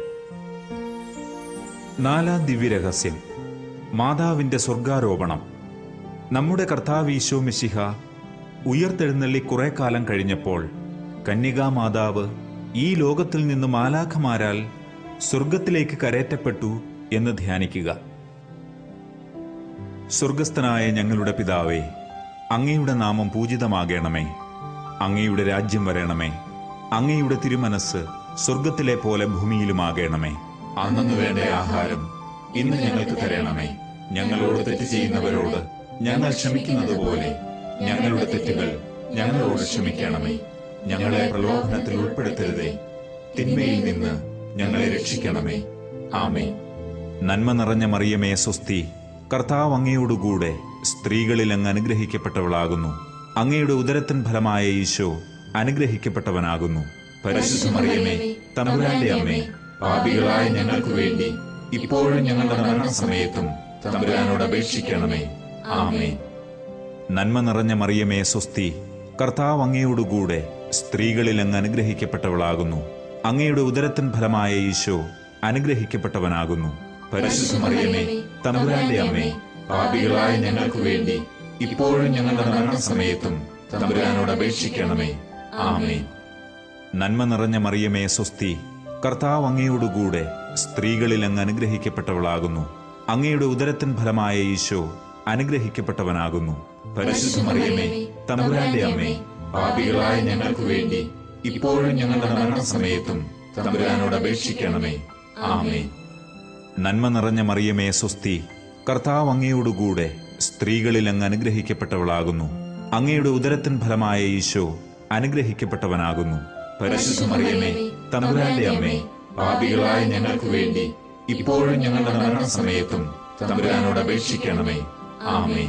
നാലാം ദിവ്യരഹസ്യം മാതാവിന്റെ സ്വർഗാരോപണം നമ്മുടെ കർത്താവ് ഈശോ മിശിഹ ഉയർത്തെഴുന്നള്ളി കുറെ കാലം കഴിഞ്ഞപ്പോൾ കന്യകാ മാതാവ് ഈ ലോകത്തിൽ നിന്ന് മാലാഖമാരാൽ സ്വർഗത്തിലേക്ക് കരയറ്റപ്പെട്ടു എന്ന് ധ്യാനിക്കുക സ്വർഗസ്ഥനായ ഞങ്ങളുടെ പിതാവേ അങ്ങയുടെ നാമം പൂജിതമാകണമേ അങ്ങയുടെ രാജ്യം വരണമേ അങ്ങയുടെ തിരുമനസ് സ്വർഗത്തിലെ പോലെ ഭൂമിയിലുമാകണമേ അന്നു വേണ്ട ആഹാരം ഇന്ന് ഞങ്ങൾക്ക് തരണമേ ഞങ്ങളോട് തെറ്റ് ചെയ്യുന്നവരോട് ഞങ്ങൾ ക്ഷമിക്കുന്നത് പോലെ ഞങ്ങളുടെ തെറ്റുകൾ ഞങ്ങളോട് ക്ഷമിക്കണമേ ഞങ്ങളെ പ്രലോഭനത്തിൽ ഉൾപ്പെടുത്തരുതേ തിന്മയിൽ നിന്ന് ഞങ്ങളെ രക്ഷിക്കണമേ ആമേ നന്മ നിറഞ്ഞ മറിയമേ സ്വസ്തി കർത്താവ് അങ്ങയോടുകൂടെ സ്ത്രീകളിൽ അങ്ങ് അനുഗ്രഹിക്കപ്പെട്ടവളാകുന്നു അങ്ങയുടെ ഉദരത്തിൻ ഫലമായ ഈശോ അനുഗ്രഹിക്കപ്പെട്ടവനാകുന്നു പരിശുദ്ധ മറിയമേ തമ്പുരാന്റെ അമ്മേ പാപികളായ ഞങ്ങൾക്ക് വേണ്ടി ഇപ്പോഴും ഞങ്ങളുടെ മരണസമയത്തും തമ്പുരാനോട് അപേക്ഷിക്കണമേ ആമേ നന്മ നിറഞ്ഞ മറിയമേ സ്വസ്തി കർത്താവ് അങ്ങയോടുകൂടെ സ്ത്രീകളിൽ അങ്ങ് അനുഗ്രഹിക്കപ്പെട്ടവളാകുന്നു അങ്ങയുടെ ഉദരത്തിൻ ഫലമായ ഈശോ അനുഗ്രഹിക്കപ്പെട്ടവനാകുന്നു പരിശുദ്ധ മറിയമേ തമ്പുരാന്റെ അമ്മേ പാപികളായ ഞങ്ങൾക്ക് വേണ്ടി ഇപ്പോഴും ഞങ്ങളുടെ മരണസമയത്തും തമ്പുരാനോട് അപേക്ഷിക്കണമേ ആമേ നന്മ നിറഞ്ഞ മറിയമേ സ്വസ്തി കർത്താവ് അങ്ങയോടുകൂടെ സ്ത്രീകളിൽ അങ്ങ് അനുഗ്രഹിക്കപ്പെട്ടവളാകുന്നു അങ്ങയുടെ ഉദരത്തിൻ ഫലമായ ഈശോ അനുഗ്രഹിക്കപ്പെട്ടവനാകുന്നു പരിശുദ്ധ മറിയമേ തമ്പുരാന്റെ അമ്മേ പാപികളായ ഞങ്ങൾക്ക് വേണ്ടി ഇപ്പോഴും ഞങ്ങളുടെ മരണസമയത്തും തമ്പുരാനോട് അപേക്ഷിക്കണമേ ആമേ നന്മ നിറഞ്ഞ മറിയമേ സ്വസ്തി കർത്താവ് അങ്ങയോടുകൂടെ സ്ത്രീകളിൽ അങ്ങ് അനുഗ്രഹിക്കപ്പെട്ടവളാകുന്നു അങ്ങയുടെ ഉദരത്തിൻ ഫലമായ ഈശോ അനുഗ്രഹിക്കപ്പെട്ടവനാകുന്നു പരിശുദ്ധ മറിയമേ തമ്പുരാന്റെ അമ്മേ പാപികളായ ഞങ്ങൾക്ക് വേണ്ടി ഇപ്പോഴും ഞങ്ങളുടെ മരണസമയത്തും തമ്പുരാനോട് അപേക്ഷിക്കണമേ ആമേ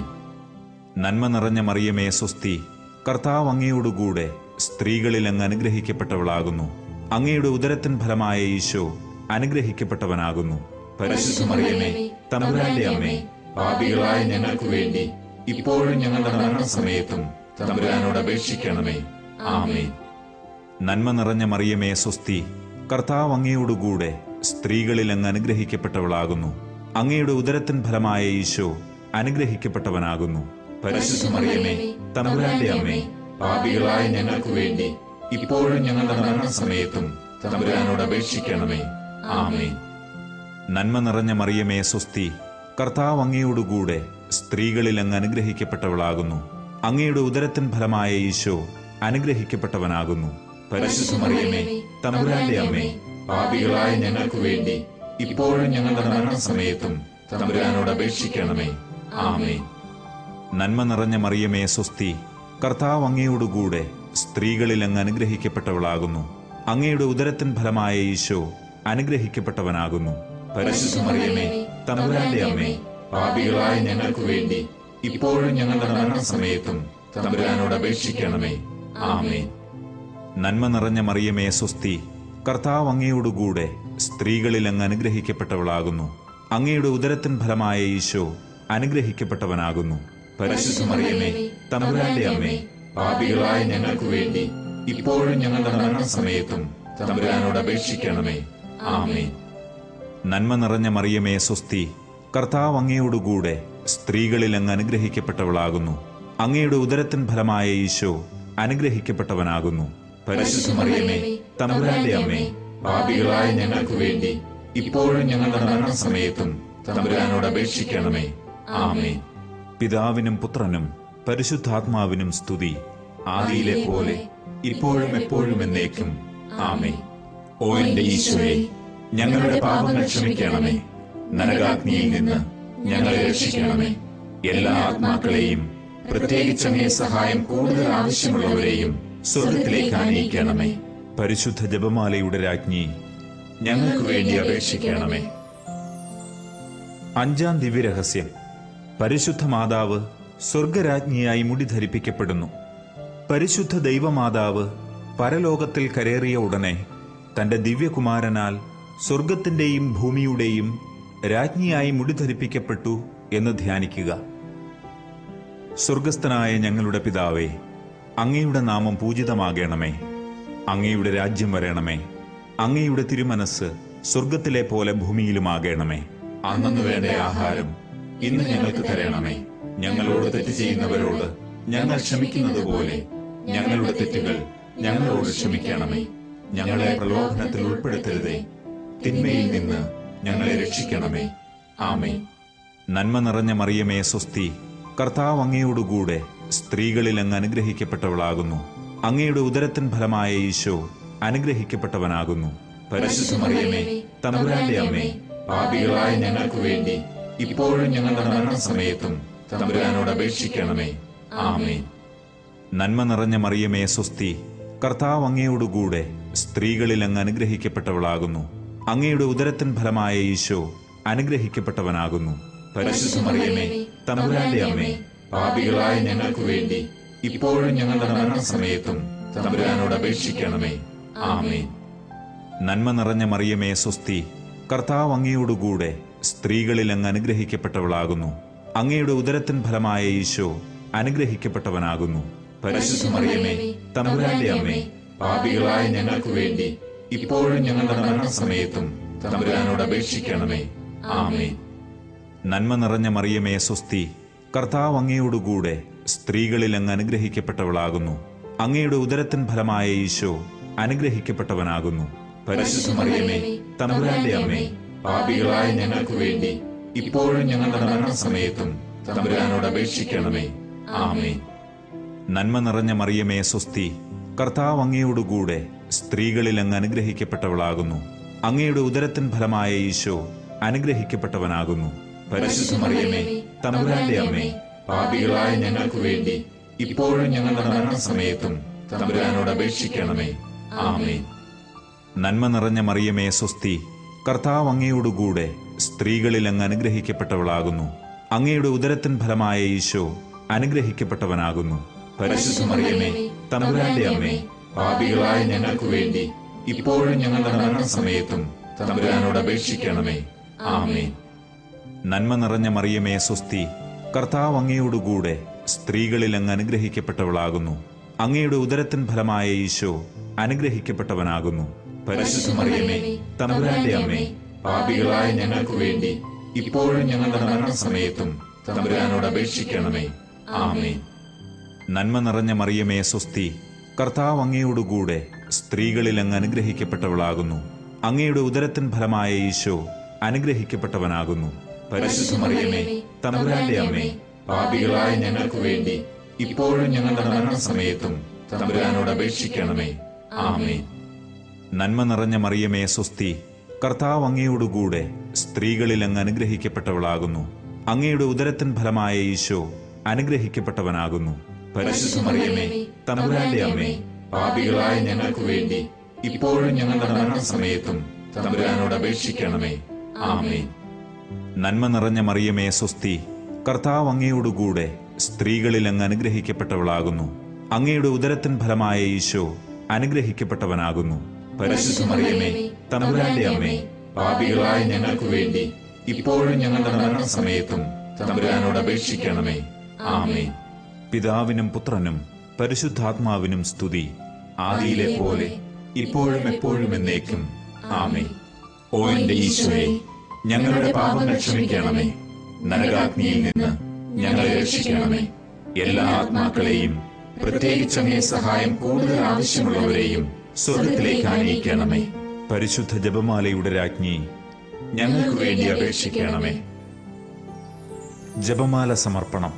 നന്മ നിറഞ്ഞ മറിയമേ സ്വസ്തി കർത്താവ് അങ്ങയോടുകൂടെ സ്ത്രീകളിൽ അങ്ങ് അനുഗ്രഹിക്കപ്പെട്ടവളാകുന്നു അങ്ങയുടെ ഉദരത്തിൻ ഫലമായ ഈശോ അനുഗ്രഹിക്കപ്പെട്ടവനാകുന്നു പരിശുദ്ധ മറിയമേ തമ്പുരാന്റെ അമ്മേ പാപികളായ ഞങ്ങൾക്ക് വേണ്ടി ഇപ്പോഴും ഞങ്ങളുടെ മരണസമയത്തും തമ്പുരാനോട് അപേക്ഷിക്കണമേ ആമേ നന്മ നിറഞ്ഞ മറിയമേ സ്വസ്തി കർത്താവ് അങ്ങയോടുകൂടെ സ്ത്രീകളിൽ അങ്ങ് അനുഗ്രഹിക്കപ്പെട്ടവളാകുന്നു അങ്ങയുടെ ഉദരത്തിൻ ഫലമായ ഈശോ അനുഗ്രഹിക്കപ്പെട്ടവനാകുന്നു പരിശുദ്ധ മറിയമേ തമ്പുരാന്റെ അമ്മേ പാപികളായ ഞങ്ങൾക്ക് വേണ്ടി ഇപ്പോഴും ഞങ്ങളുടെ മരണസമയത്തും തമ്പുരാനോട് അപേക്ഷിക്കണമേ ആമേ നന്മ നിറഞ്ഞ മറിയമേ സ്വസ്തി കർത്താവ് അങ്ങയോടുകൂടെ സ്ത്രീകളിൽ അങ്ങ് അനുഗ്രഹിക്കപ്പെട്ടവളാകുന്നു അങ്ങയുടെ ഉദരത്തിൻ ഫലമായ ഈശോ അനുഗ്രഹിക്കപ്പെട്ടവനാകുന്നു പരിശുദ്ധ മറിയമേ തമ്പുരാന്റെ അമ്മേ പാപികളായ ഞങ്ങൾക്ക് വേണ്ടി ഇപ്പോഴും ഞങ്ങളുടെ മരണസമയത്തും തമ്പുരാനോട് അപേക്ഷിക്കണമേ ആമേൻ നന്മ നിറഞ്ഞ മറിയമേ സ്വസ്തി കർത്താവ് അങ്ങയോടുകൂടെ സ്ത്രീകളിൽ അങ്ങ് അനുഗ്രഹിക്കപ്പെട്ടവളാകുന്നു അങ്ങയുടെ ഉദരത്തിൻ ഫലമായ ഈശോ അനുഗ്രഹിക്കപ്പെട്ടവനാകുന്നു പരിശുദ്ധ മറിയമേ തമ്പുരാന്റെ അമ്മേ പാപികളായ ഞങ്ങൾക്ക് വേണ്ടി ഇപ്പോഴും ഞങ്ങളുടെ മരണസമയത്തും തമ്പുരാനോട് അപേക്ഷിക്കണമേ ആമേൻ നന്മ നിറഞ്ഞ മറിയമേ സ്വസ്തി കർത്താവ് അങ്ങയോടുകൂടെ സ്ത്രീകളിൽ അങ്ങ് അനുഗ്രഹിക്കപ്പെട്ടവളാകുന്നു അങ്ങയുടെ ഉദരത്തിൻ ഫലമായ ഈശോ അനുഗ്രഹിക്കപ്പെട്ടവനാകുന്നു പരിശുദ്ധ മറിയമേ തമ്പുരാന്റെ അമ്മേ പാപികളായ ഞങ്ങൾക്ക് വേണ്ടി ഇപ്പോഴും ഞങ്ങളുടെ മരണസമയത്തും തമ്പുരാനോട് അപേക്ഷിക്കണമേ ആമേൻ നന്മ നിറഞ്ഞ മറിയമേ സ്വസ്തി കർത്താവ് അങ്ങയോടുകൂടെ സ്ത്രീകളിൽ അങ്ങ് അനുഗ്രഹിക്കപ്പെട്ടവളാകുന്നു അങ്ങയുടെ ഉദരത്തിൻ ഫലമായ ഈശോ അനുഗ്രഹിക്കപ്പെട്ടവനാകുന്നു പരിശുദ്ധ മറിയമേ തമ്പുരാന്റെ അമ്മേ പാപികളായ ഞങ്ങൾക്ക് വേണ്ടി ഇപ്പോഴും ഞങ്ങളുടെ മരണസമയത്തും തമ്പുരാനോട് അപേക്ഷിക്കണമേ ആമേൻ പിതാവിനും പുത്രനും പരിശുദ്ധാത്മാവിനും സ്തുതി ആദിയിലെ പോലെ ഇപ്പോഴും എപ്പോഴും എന്നേക്കും ആമേ ഓ എന്റെ ഈശോയെ ഞങ്ങളുടെ പാപങ്ങൾ ക്ഷമിക്കണമേ നരകാഗ്നിയിൽ നിന്ന് ഞങ്ങളെ രക്ഷിക്കണമേ എല്ലാ ആത്മാക്കളെയും പ്രത്യേകിച്ച് അങ്ങേ സഹായം കൂടുതൽ ആവശ്യമുള്ളവരെയും സ്വർഗത്തിലേക്ക് ആനയിക്കണമേ പരിശുദ്ധ ജപമാലയുടെ രാജ്ഞി ഞങ്ങൾക്ക് വേണ്ടി അപേക്ഷിക്കണമേ അഞ്ചാം ദിവ്യരഹസ്യം പരിശുദ്ധ മാതാവ് സ്വർഗരാജ്ഞിയായി മുടി ധരിപ്പിക്കപ്പെടുന്നു പരിശുദ്ധ ദൈവമാതാവ് പരലോകത്തിൽ കരേറിയ ഉടനെ തന്റെ ദിവ്യകുമാരനാൽ സ്വർഗത്തിന്റെയും ഭൂമിയുടെയും രാജ്ഞിയായി മുടി ധരിപ്പിക്കപ്പെട്ടു എന്ന് ധ്യാനിക്കുക സ്വർഗസ്ഥനായ ഞങ്ങളുടെ പിതാവേ അങ്ങയുടെ നാമം പൂജിതമാകണമേ അങ്ങയുടെ രാജ്യം വരണമേ അങ്ങയുടെ തിരുമനസ് സ്വർഗത്തിലെ പോലെ ഭൂമിയിലുമാകണമേ അന്നു വേണ്ട ആഹാരം ഇന്ന് ഞങ്ങൾക്ക് തരണമേ ഞങ്ങളോട് തെറ്റ് ചെയ്യുന്നവരോട് ഞങ്ങൾ ക്ഷമിക്കുന്നത് പോലെ ഞങ്ങളുടെ തെറ്റുകൾ ഞങ്ങളോട് ക്ഷമിക്കണമേ ഞങ്ങളെ പ്രലോഭനത്തിൽ ഉൾപ്പെടുത്തരുതേ തിന്മയിൽ നിന്ന് ഞങ്ങളെ രക്ഷിക്കണമേ ആമേ നന്മ നിറഞ്ഞ മറിയമേ സ്വസ്തി കർത്താവ് അങ്ങയോടുകൂടെ സ്ത്രീകളിൽ അങ്ങ് അനുഗ്രഹിക്കപ്പെട്ടവളാകുന്നു അങ്ങയുടെ ഉദരത്തിൻ ഫലമായ ഈശോ അനുഗ്രഹിക്കപ്പെട്ടവനാകുന്നു പരിശുദ്ധ മറിയമേ തമ്പുരാന്റെ അമ്മേ പാപികളായ ഞങ്ങൾക്ക് വേണ്ടി ഇപ്പോഴും ഞങ്ങളുടെ മരണസമയത്തും തമ്പുരാനോട് അപേക്ഷിക്കണമേ ആമേൻ നന്മ നിറഞ്ഞ മറിയമേ സ്വസ്തി കർത്താവ് അങ്ങയോടുകൂടെ സ്ത്രീകളിൽ അങ്ങ് അനുഗ്രഹിക്കപ്പെട്ടവളാകുന്നു അങ്ങയുടെ ഉദരത്തിൻ ഫലമായ ഈശോ അനുഗ്രഹിക്കപ്പെട്ടവനാകുന്നു പരിശുദ്ധ മറിയമേ തമ്പുരാന്റെ അമ്മേ പാപികളായ ഞങ്ങൾക്ക് വേണ്ടി ഇപ്പോഴും ഞങ്ങളുടെ മരണസമയത്തും തമ്പുരാനോട് അപേക്ഷിക്കണമേ ആമേൻ നന്മ നിറഞ്ഞ മറിയമേ സ്വസ്തി കർത്താവ് അങ്ങയോടുകൂടെ സ്ത്രീകളിൽ അങ്ങ് അനുഗ്രഹിക്കപ്പെട്ടവളാകുന്നു അങ്ങയുടെ ഉദരത്തിൻ ഫലമായ ഈശോ അനുഗ്രഹിക്കപ്പെട്ടവനാകുന്നു പരിശുദ്ധ മറിയമേ തമ്പുരാന്റെ അമ്മേ പാപികളായ ഞങ്ങൾക്ക് വേണ്ടി ഇപ്പോഴും ഞങ്ങളുടെ മരണസമയത്തും തമ്പുരാനോട് അപേക്ഷിക്കണമേ ആമേൻ നന്മ നിറഞ്ഞ മറിയമേ സ്വസ്തി കർത്താവ് അങ്ങയോടുകൂടെ സ്ത്രീകളിൽ അങ്ങ് അനുഗ്രഹിക്കപ്പെട്ടവളാകുന്നു അങ്ങയുടെ ഉദരത്തിൻ ഫലമായ ഈശോ അനുഗ്രഹിക്കപ്പെട്ടവനാകുന്നു പരിശുദ്ധ മറിയമേ തമ്പുരാന്റെ അമ്മേ പാപികളായ ഞങ്ങൾക്ക് വേണ്ടി ഇപ്പോഴും ഞങ്ങളുടെ മരണസമയത്തും തമ്പുരാനോട് അപേക്ഷിക്കണമേ ആമേൻ നന്മ നിറഞ്ഞ മറിയമേ സ്വസ്തി കർത്താവ് അങ്ങയോടുകൂടെ സ്ത്രീകളിൽ അങ്ങ് അനുഗ്രഹിക്കപ്പെട്ടവളാകുന്നു അങ്ങയുടെ ഉദരത്തിൻ ഫലമായ ഈശോ അനുഗ്രഹിക്കപ്പെട്ടവനാകുന്നു പരിശുദ്ധ മറിയമേ തമ്പുരാന്റെ അമ്മേ പാപികളായ ഞങ്ങൾക്ക് വേണ്ടി ഇപ്പോഴും ഞങ്ങളുടെ മരണസമയത്തും തമ്പുരാനോട് അപേക്ഷിക്കണമേ ആമേൻ നന്മ നിറഞ്ഞ മറിയമേ സ്വസ്തി കർത്താവ് അങ്ങയോടുകൂടെ സ്ത്രീകളിൽ അങ്ങ് അനുഗ്രഹിക്കപ്പെട്ടവളാകുന്നു അങ്ങയുടെ ഉദരത്തിൻ ഫലമായ ഈശോ അനുഗ്രഹിക്കപ്പെട്ടവനാകുന്നു പരിശുദ്ധ മറിയമേ തമ്പുരാന്റെ അമ്മേ പാപികളായ ഞങ്ങൾക്ക് വേണ്ടി ഇപ്പോഴും ഞങ്ങളുടെ മരണസമയത്തും തമ്പുരാനോട് അപേക്ഷിക്കണമേ ആമേൻ നന്മ നിറഞ്ഞ മറിയമേ സ്വസ്തി കർത്താവ് അങ്ങയോടുകൂടെ സ്ത്രീകളിൽ അങ്ങ് അനുഗ്രഹിക്കപ്പെട്ടവളാകുന്നു അങ്ങയുടെ ഉദരത്തിൻ ഫലമായ ഈശോ അനുഗ്രഹിക്കപ്പെട്ടവനാകുന്നു പരിശുദ്ധ മറിയമേ തമ്പുരാന്റെ അമ്മേ പാപികളായ ഞങ്ങൾക്ക് വേണ്ടി ഇപ്പോഴും ഞങ്ങളുടെ മരണസമയത്തും തമ്പുരാനോട് അപേക്ഷിക്കണമേ ആമേൻ നന്മ നിറഞ്ഞ മറിയമേ സ്വസ്തി കർത്താവ് അങ്ങയോടുകൂടെ സ്ത്രീകളിൽ അങ്ങ് അനുഗ്രഹിക്കപ്പെട്ടവളാകുന്നു അങ്ങയുടെ ഉദരത്തിൻ ഫലമായ ഈശോ അനുഗ്രഹിക്കപ്പെട്ടവനാകുന്നു പരിശുദ്ധ മറിയമേ തമ്പുരാന്റെ അമ്മേ പാപികളായ ഞങ്ങൾക്ക് വേണ്ടി ഇപ്പോഴും ഞങ്ങളുടെ മരണസമയത്തും തമ്പുരാനോട് അപേക്ഷിക്കണമേ ആമേൻ നന്മ നിറഞ്ഞ മറിയമേ സ്വസ്തി കർത്താവ് അങ്ങയോടുകൂടെ സ്ത്രീകളിൽ അങ്ങ് അനുഗ്രഹിക്കപ്പെട്ടവളാകുന്നു അങ്ങയുടെ ഉദരത്തിൻ ഫലമായ ഈശോ അനുഗ്രഹിക്കപ്പെട്ടവനാകുന്നു പരിശുദ്ധ മറിയമേ തമ്പുരാന്റെ അമ്മേ പാപികളായ ഞങ്ങൾക്ക് വേണ്ടി ഇപ്പോഴും ഞങ്ങളുടെ മരണസമയത്തും തമ്പുരാനോട് അപേക്ഷിക്കണമേ ആമേൻ നന്മ നിറഞ്ഞ മറിയമേ സ്വസ്തി കർത്താവ് അങ്ങയോടുകൂടെ സ്ത്രീകളിൽ അങ്ങ് അനുഗ്രഹിക്കപ്പെട്ടവളാകുന്നു അങ്ങയുടെ ഉദരത്തിൻ ഫലമായ ഈശോ അനുഗ്രഹിക്കപ്പെട്ടവനാകുന്നു പരിശുദ്ധ മറിയമേ തമ്പുരാന്റെ അമ്മേ പാപികളായ ഞങ്ങൾക്ക് വേണ്ടി ഇപ്പോഴും ഞങ്ങളുടെ മരണസമയത്തും തമ്പുരാനോട് അപേക്ഷിക്കണമേ ആമേൻ പിതാവിനും പുത്രനും പരിശുദ്ധാത്മാവിനും സ്തുതി ആദിയിലെ പോലെ ഇപ്പോഴും എപ്പോഴും എന്നേക്കും ആമേൻ ഓ എന്റെ ഈശോയെ ഞങ്ങളുടെ പാപങ്ങൾ ക്ഷമിക്കണമേ നരകാഗ്നിയിൽ നിന്ന് ഞങ്ങളെ രക്ഷിക്കണമേ എല്ലാ ആത്മാക്കളെയും പ്രത്യേകിച്ച് അങ്ങേ സഹായം കൂടുതൽ ആവശ്യമുള്ളവരെയും സ്വർഗത്തിലേക്ക് ആനയിക്കണമേ പരിശുദ്ധ ജപമാലയുടെ രാജ്ഞി ഞങ്ങൾക്ക് വേണ്ടി അപേക്ഷിക്കണമേ ജപമാല സമർപ്പണം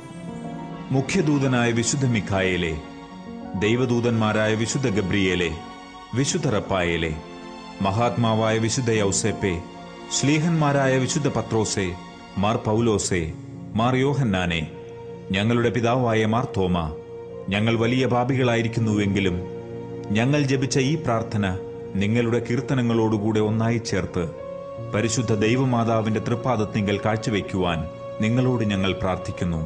മുഖ്യദൂതനായ വിശുദ്ധ മിഖായേലെ ദൈവദൂതന്മാരായ വിശുദ്ധ ഗബ്രിയേലെ വിശുദ്ധ റപ്പായേലെ മഹാത്മാവായ വിശുദ്ധ യൗസേപ്പെ ശ്ലീഹന്മാരായ വിശുദ്ധ പത്രോസെ മാർ പൗലോസെ മാർ യോഹന്നാനെ ഞങ്ങളുടെ പിതാവായ മാർ തോമ ഞങ്ങൾ വലിയ പാപികളായിരിക്കുന്നുവെങ്കിലും ഞങ്ങൾ ജപിച്ച ഈ പ്രാർത്ഥന നിങ്ങളുടെ കീർത്തനങ്ങളോടുകൂടെ ഒന്നായി ചേർത്ത് പരിശുദ്ധ ദൈവമാതാവിന്റെ തൃപ്പാദത്തിങ്കൽ കാഴ്ചവെക്കുവാൻ നിങ്ങളോട് ഞങ്ങൾ പ്രാർത്ഥിക്കുന്നു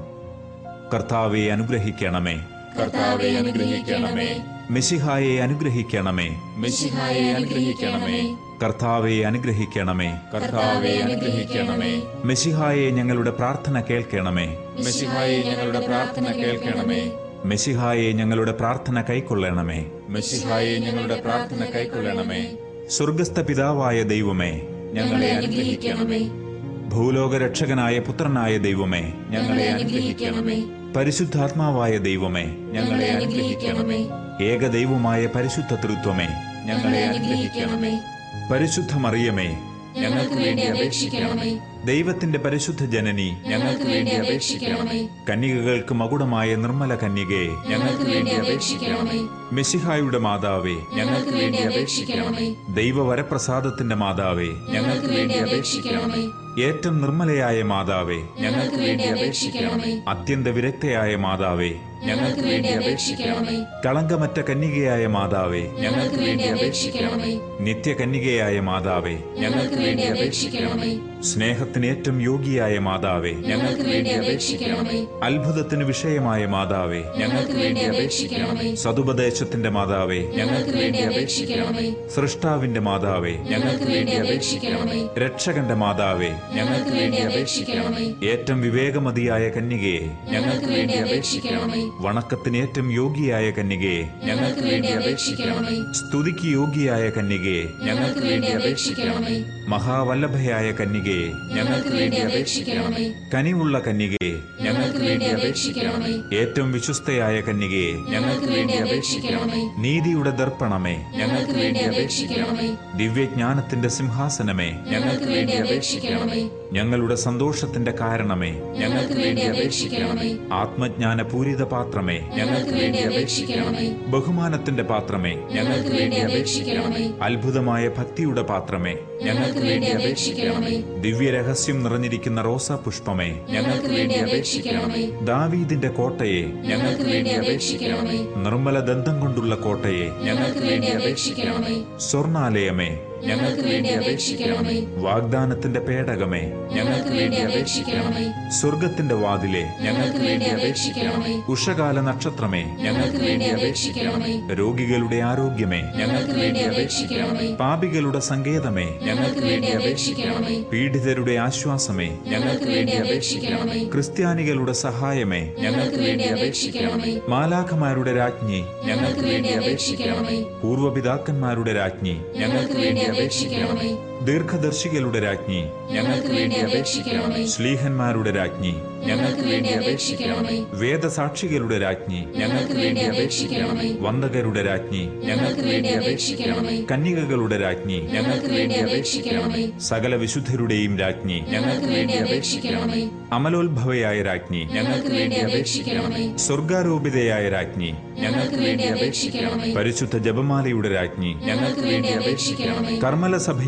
കർത്താവെ അനുഗ്രഹിക്കണമേ കർത്താവെ അനുഗ്രഹിക്കണമേ മെസ്സിഹായെ അനുഗ്രഹിക്കണമേ മെസ്സിഹായെ അനുഗ്രഹിക്കണമേ കർത്താവെ അനുഗ്രഹിക്കണമേ കർത്താവെ അനുഗ്രഹിക്കണമേ മെസ്സിഹായെ ഞങ്ങളുടെ പ്രാർത്ഥന കേൾക്കണമേ മെസ്സിഹായെ ഞങ്ങളുടെ പ്രാർത്ഥന കേൾക്കണമേ മെസ്സിഹായെ ഞങ്ങളുടെ പ്രാർത്ഥന കൈക്കൊള്ളണമേ മെസ്സിഹായെ ഞങ്ങളുടെ പ്രാർത്ഥന കൈക്കൊള്ളണമേ സ്വർഗസ്ഥ പിതാവായ ദൈവമേ ഞങ്ങളെ അനുഗ്രഹിക്കണമേ ഭൂലോക രക്ഷകനായ പുത്രനായ ദൈവമേ ഞങ്ങളെ അനുഗ്രഹിക്കണമേ പരിശുദ്ധാത്മാവായ ദൈവമേ ഞങ്ങളെ അനുഗ്രഹിക്കണമേ ഏകദൈവമായ പരിശുദ്ധ തൃത്വമേ ഞങ്ങളെ അനുഗ്രഹിക്കണമേ പരിശുദ്ധ മറിയമേ ഞങ്ങൾക്ക് വേണ്ടി അപേക്ഷിക്കണമേ ദൈവത്തിന്റെ പരിശുദ്ധ ജനനി ഞങ്ങൾക്ക് വേണ്ടി അപേക്ഷിക്കണമേ കന്യകകൾക്ക് മകുടമായ നിർമ്മല കന്യകയെ ഞങ്ങൾക്ക് വേണ്ടി അപേക്ഷിക്കണമേ മെസ്സിഹായുടെ മാതാവേ ഞങ്ങൾക്ക് വേണ്ടി അപേക്ഷിക്കണമേ ദൈവവരപ്രസാദത്തിന്റെ മാതാവേ ഞങ്ങൾക്ക് വേണ്ടി അപേക്ഷിക്കണമേ ഏറ്റവും നിർമ്മലയായ മാതാവേ ഞങ്ങൾക്ക് വേണ്ടി അപേക്ഷിക്കണമേ അത്യന്ത വിരക്തയായ മാതാവേ ഞങ്ങൾക്ക് വേണ്ടി അപേക്ഷിക്കണമേ കളങ്കമറ്റ കന്യകയായ മാതാവേ ഞങ്ങൾക്ക് വേണ്ടി അപേക്ഷിക്കണമേ നിത്യകന്യകയായ മാതാവേ ഞങ്ങൾക്ക് വേണ്ടി അപേക്ഷിക്കണമേ സ്നേഹത്തിന് ഏറ്റവും യോഗ്യയായ മാതാവേ ഞങ്ങൾക്ക് വേണ്ടി അപേക്ഷിക്കണമേ അത്ഭുതത്തിന് വിഷയമായ മാതാവേ ഞങ്ങൾക്ക് വേണ്ടി അപേക്ഷിക്കണമേ സതുപദേശത്തിന്റെ മാതാവേ ഞങ്ങൾക്ക് വേണ്ടി അപേക്ഷിക്കണമേ സൃഷ്ടാവിന്റെ മാതാവേ ഞങ്ങൾക്ക് വേണ്ടി അപേക്ഷിക്കണമേ രക്ഷകന്റെ മാതാവേ ഞങ്ങൾക്ക് വേണ്ടി അപേക്ഷിക്കണമേ ഏറ്റവും വിവേകമതിയായ കന്യകയെ ഞങ്ങൾക്ക് വേണ്ടി അപേക്ഷിക്കണമേ വണക്കത്തിന് ഏറ്റവും യോഗ്യയായ കന്യകയെ ഞങ്ങൾക്ക് വേണ്ടി അപേക്ഷിക്കണമേ സ്തുതിക്ക് യോഗ്യയായ കന്യകയെ ഞങ്ങൾക്ക് വേണ്ടി അപേക്ഷിക്കണമേ മഹാവല്ലഭയായ കന്യകയെ ഞങ്ങൾക്ക് വേണ്ടി അപേക്ഷിക്കണമേ കനിവുള്ള കന്യകയെ ഞങ്ങൾക്ക് വേണ്ടി അപേക്ഷിക്കണമേ ഏറ്റവും വിശ്വസ്തയായ കന്യകയെ ഞങ്ങൾക്ക് വേണ്ടി അപേക്ഷിക്കണമേ നീതിയുടെ ദർപ്പണമേ ഞങ്ങൾക്ക് വേണ്ടി അപേക്ഷിക്കണമേ ദിവ്യജ്ഞാനത്തിന്റെ സിംഹാസനമേ ഞങ്ങൾക്ക് വേണ്ടി അപേക്ഷിക്കണമേ ഞങ്ങളുടെ സന്തോഷത്തിന്റെ കാരണമേ ഞങ്ങൾക്ക് വേണ്ടി അപേക്ഷിക്കണമേ ആത്മജ്ഞാന പൂരിത പാത്രമേ ഞങ്ങൾക്ക് വേണ്ടി അപേക്ഷിക്കണമേ ബഹുമാനത്തിന്റെ പാത്രമേ ഞങ്ങൾക്ക് വേണ്ടി അപേക്ഷിക്കണമേ അത്ഭുതമായ ഭക്തിയുടെ പാത്രമേ ഞങ്ങൾക്ക് വേണ്ടി അപേക്ഷിക്കണമേ ദിവ്യരഹസ്യം നിറഞ്ഞിരിക്കുന്ന റോസാ പുഷ്പമേ ഞങ്ങൾക്ക് വേണ്ടി അപേക്ഷിക്കണമേ ദാവീദിന്റെ കോട്ടയെ ഞങ്ങൾക്ക് വേണ്ടി അപേക്ഷിക്കണമേ നിർമ്മല ദന്തം കൊണ്ടുള്ള കോട്ടയെ ഞങ്ങൾക്ക് വേണ്ടി അപേക്ഷിക്കണമേ സ്വർണാലയമേ ഞങ്ങൾക്ക് വേണ്ടി അപേക്ഷിക്കണമേ വാഗ്ദാനത്തിന്റെ പേടകമേ ഞങ്ങൾക്ക് വേണ്ടി അപേക്ഷിക്കണമേ സ്വർഗത്തിന്റെ വാതിലെ ഞങ്ങൾക്ക് വേണ്ടി അപേക്ഷിക്കണമേ ഉഷകാല നക്ഷത്രമേ ഞങ്ങൾക്ക് വേണ്ടി അപേക്ഷിക്കണമേ രോഗികളുടെ ആരോഗ്യമേ ഞങ്ങൾക്ക് വേണ്ടി അപേക്ഷിക്കണമേ പാപികളുടെ സങ്കേതമേ ഞങ്ങൾക്ക് വേണ്ടി അപേക്ഷിക്കണമേ പീഡിതരുടെ ആശ്വാസമേ ഞങ്ങൾക്ക് വേണ്ടി അപേക്ഷിക്കണമേ ക്രിസ്ത്യാനികളുടെ സഹായമേ ഞങ്ങൾക്ക് വേണ്ടി അപേക്ഷിക്കണമേ മാലാഖമാരുടെ രാജ്ഞി ഞങ്ങൾക്ക് വേണ്ടി അപേക്ഷിക്കണമേ പൂർവപിതാക്കന്മാരുടെ രാജ്ഞി ഞങ്ങൾക്ക് വേണ്ടി അപേക്ഷിക്കണമേ ദീർഘദർശികളുടെ രാജ്ഞി ഞങ്ങൾക്ക് വേണ്ടി അപേക്ഷിക്കണമേ ശ്ലീഹന്മാരുടെ രാജ്ഞി ഞങ്ങൾക്ക് വേണ്ടി അപേക്ഷിക്കണമേ വേദസാക്ഷികളുടെ രാജ്ഞി ഞങ്ങൾക്ക് വേണ്ടി അപേക്ഷിക്കണമേ വന്ദകരുടെ രാജ്ഞി ഞങ്ങൾക്ക് വേണ്ടി അപേക്ഷിക്കണമേ കന്യകകളുടെ രാജ്ഞി ഞങ്ങൾക്ക് വേണ്ടി അപേക്ഷിക്കണമേ സകല വിശുദ്ധരുടെയും രാജ്ഞി ഞങ്ങൾക്ക് വേണ്ടി അപേക്ഷിക്കണമേ അമലോത്ഭവയായ രാജ്ഞി ഞങ്ങൾക്ക് വേണ്ടി അപേക്ഷിക്കണമേ സ്വർഗാരോപിതയായ രാജ്ഞി ഞങ്ങൾക്ക് വേണ്ടി അപേക്ഷിക്കണമേ പരിശുദ്ധ ജപമാലയുടെ രാജ്ഞി ഞങ്ങൾക്ക് വേണ്ടി അപേക്ഷിക്കണമേ കർമ്മല സഭയുടെ അലങ്കാര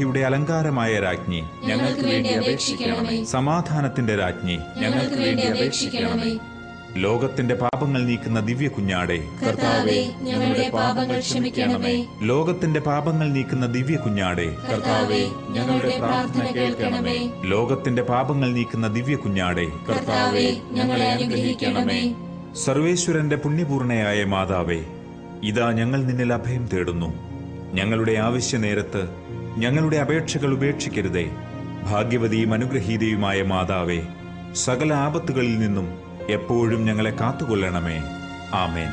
അലങ്കാരമായ രാജ്ഞി ഞങ്ങൾക്ക് വേണ്ടി അപേക്ഷിക്കണമേ സമാധാനത്തിന്റെ രാജ്ഞി ഞങ്ങൾക്ക് വേണ്ടി അപേക്ഷിക്കണമേ ലോകത്തിന്റെ പാപങ്ങൾ നീക്കുന്ന ദിവ്യ കുഞ്ഞാടെ കർത്താവെ ഞങ്ങളുടെ പാപങ്ങൾ ക്ഷമിക്കണമേ ലോകത്തിന്റെ പാപങ്ങൾ നീക്കുന്ന ദിവ്യ കുഞ്ഞാടെ കർത്താവെ ഞങ്ങളുടെ പ്രാർത്ഥന കേൾക്കണമേ ലോകത്തിന്റെ പാപങ്ങൾ നീക്കുന്ന ദിവ്യ കുഞ്ഞാടെ കർത്താവെ ഞങ്ങളെ അനുഗ്രഹിക്കണമേ സർവേശ്വരന്റെ പുണ്യപൂർണയായ മാതാവേ ഇതാ ഞങ്ങൾ നിന്നിൽ അഭയം തേടുന്നു ഞങ്ങളുടെ ആവശ്യ നേരത്ത് ഞങ്ങളുടെ അപേക്ഷകൾ ഉപേക്ഷിക്കരുതേ ഭാഗ്യവതിയും അനുഗ്രഹീതയുമായ മാതാവേ സകല ആപത്തുകളിൽ നിന്നും എപ്പോഴും ഞങ്ങളെ കാത്തുകൊള്ളണമേ ആമേൻ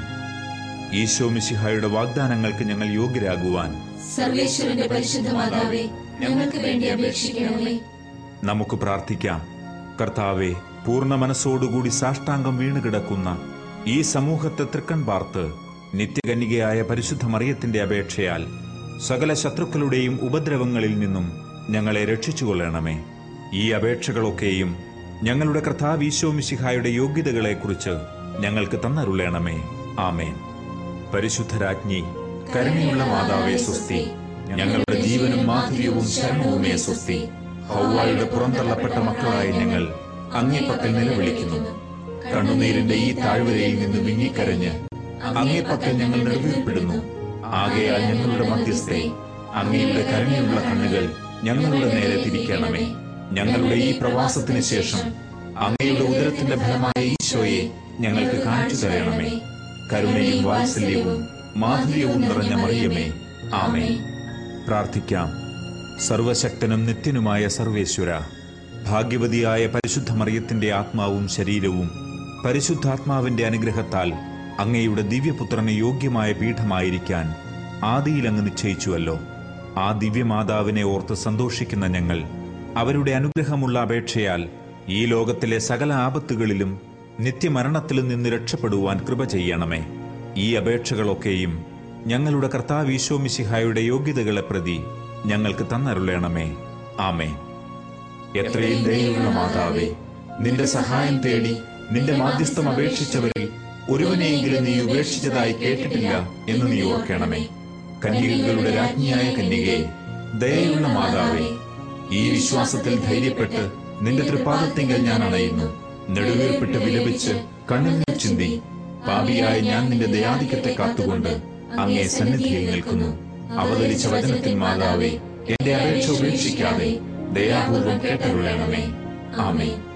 ഈശോ മിശിഹായുടെ വാഗ്ദാനങ്ങൾക്ക് ഞങ്ങൾ യോഗ്യരാകുവാൻ സർവേശ്വരന്റെ പരിശുദ്ധ മാതാവേ ഞങ്ങൾക്ക് വേണ്ടി അപേക്ഷിക്കണമേ നമുക്ക് പ്രാർത്ഥിക്കാം കർത്താവെ പൂർണ്ണ മനസ്സോടുകൂടി സാഷ്ടാംഗം വീണുകിടക്കുന്ന ഈ സമൂഹത്തെ തൃക്കൺ പാർത്ത് നിത്യകന്യകയായ പരിശുദ്ധ മറിയത്തിന്റെ അപേക്ഷയാൽ സകല ശത്രുക്കളുടെയും ഉപദ്രവങ്ങളിൽ നിന്നും ഞങ്ങളെ രക്ഷിച്ചുകൊള്ളണമേ ഈ അപേക്ഷകളൊക്കെയും ഞങ്ങളുടെ കർത്താവ് ഈശോ മിശിഹായുടെ യോഗ്യതകളെക്കുറിച്ച് ഞങ്ങൾക്ക് തന്നരുളേണമേ ആമേൻ പരിശുദ്ധരാജ്ഞി കരുണയുള്ള മാതാവേ സ്വസ്തി ഞങ്ങളുടെ ജീവനും മാധുര്യവും ശരണവുമേ സ്വസ്തി ഹൗവായുടെ പുറന്തള്ളപ്പെട്ട മക്കളായ ഞങ്ങൾ അങ്ങേപ്പക്കൽ നിലവിളിക്കുന്നു കണ്ണുനീരിന്റെ ഈ താഴ്വരയിൽ നിന്ന് വിങ്ങിക്കരഞ്ഞ് അങ്ങേപ്പക്കൽ ഞങ്ങൾ നെടുവീർപ്പെടുന്നു ആകയാൽ ഞങ്ങളുടെ മധ്യസ്ഥെ അങ്ങയുടെ കരുണയുള്ള കണ്ണുകൾ ഞങ്ങളുടെ നേരെ തിരിക്കണമേ ഞങ്ങളുടെ ഈ പ്രവാസത്തിന് ശേഷം അങ്ങയുടെ ഉദരത്തിന്റെ ഫലമായ ഈശോയെ ഞങ്ങൾക്ക് കാണിച്ചു തരണമേ കരുണയും വാത്സല്യവും മാധുര്യവും നിറഞ്ഞ മറിയമേ ആമേ പ്രാർത്ഥിക്കാം സർവശക്തനും നിത്യനുമായ സർവേശ്വര ഭാഗ്യവതിയായ പരിശുദ്ധ മറിയത്തിന്റെ ആത്മാവും ശരീരവും പരിശുദ്ധാത്മാവിന്റെ അനുഗ്രഹത്താൽ അങ്ങയുടെ ദിവ്യപുത്രന് യോഗ്യമായ പീഠമായിരിക്കാൻ ആദിയിൽ അങ്ങ് നിശ്ചയിച്ചുവല്ലോ ആ ദിവ്യമാതാവിനെ ഓർത്ത് സന്തോഷിക്കുന്ന ഞങ്ങൾ അവരുടെ അനുഗ്രഹമുള്ള അപേക്ഷയാൽ ഈ ലോകത്തിലെ സകല ആപത്തുകളിലും നിത്യമരണത്തിലും നിന്ന് രക്ഷപ്പെടുവാൻ കൃപ ചെയ്യണമേ ഈ അപേക്ഷകളൊക്കെയും ഞങ്ങളുടെ കർത്താവ് ഈശോ മിശിഹായുടെ യോഗ്യതകളെ പ്രതി ഞങ്ങൾക്ക് തന്നരുളേണമേ ആമേ എത്രയും ദയുള്ള മാതാവേ നിന്റെ സഹായം തേടി നിന്റെ മാധ്യസ്ഥം അപേക്ഷിച്ചവരിൽ ഒരുവനെയെങ്കിലും നീ ഉപേക്ഷിച്ചതായി കേട്ടിട്ടില്ല എന്ന് നീ ഓർക്കണമേ കന്യകകളുടെ രാജ്ഞിയായ കന്യകയെ ദയയുള്ള മാതാവേ ഈ വിശ്വാസത്തിൽ ധൈര്യപ്പെട്ട് നിന്റെ തൃപ്പാദത്തിങ്കൽ ഞാൻ അണയുന്നു നെടുവീർപ്പിട്ട് വിലപിച്ച് കണ്ണുനീർ ചിന്തി പാപിയായ ഞാൻ നിന്റെ ദയാധിക്യത്തെ കാത്തുകൊണ്ട് അങ്ങേ സന്നിധിയിൽ നിൽക്കുന്നു അവതരിച്ച വചനത്തിൽ മാതാവേ എന്റെ അപേക്ഷ ഉപേക്ഷിക്കാതെ ദയാപൂർവം കേട്ടരുളണമേ ആമേ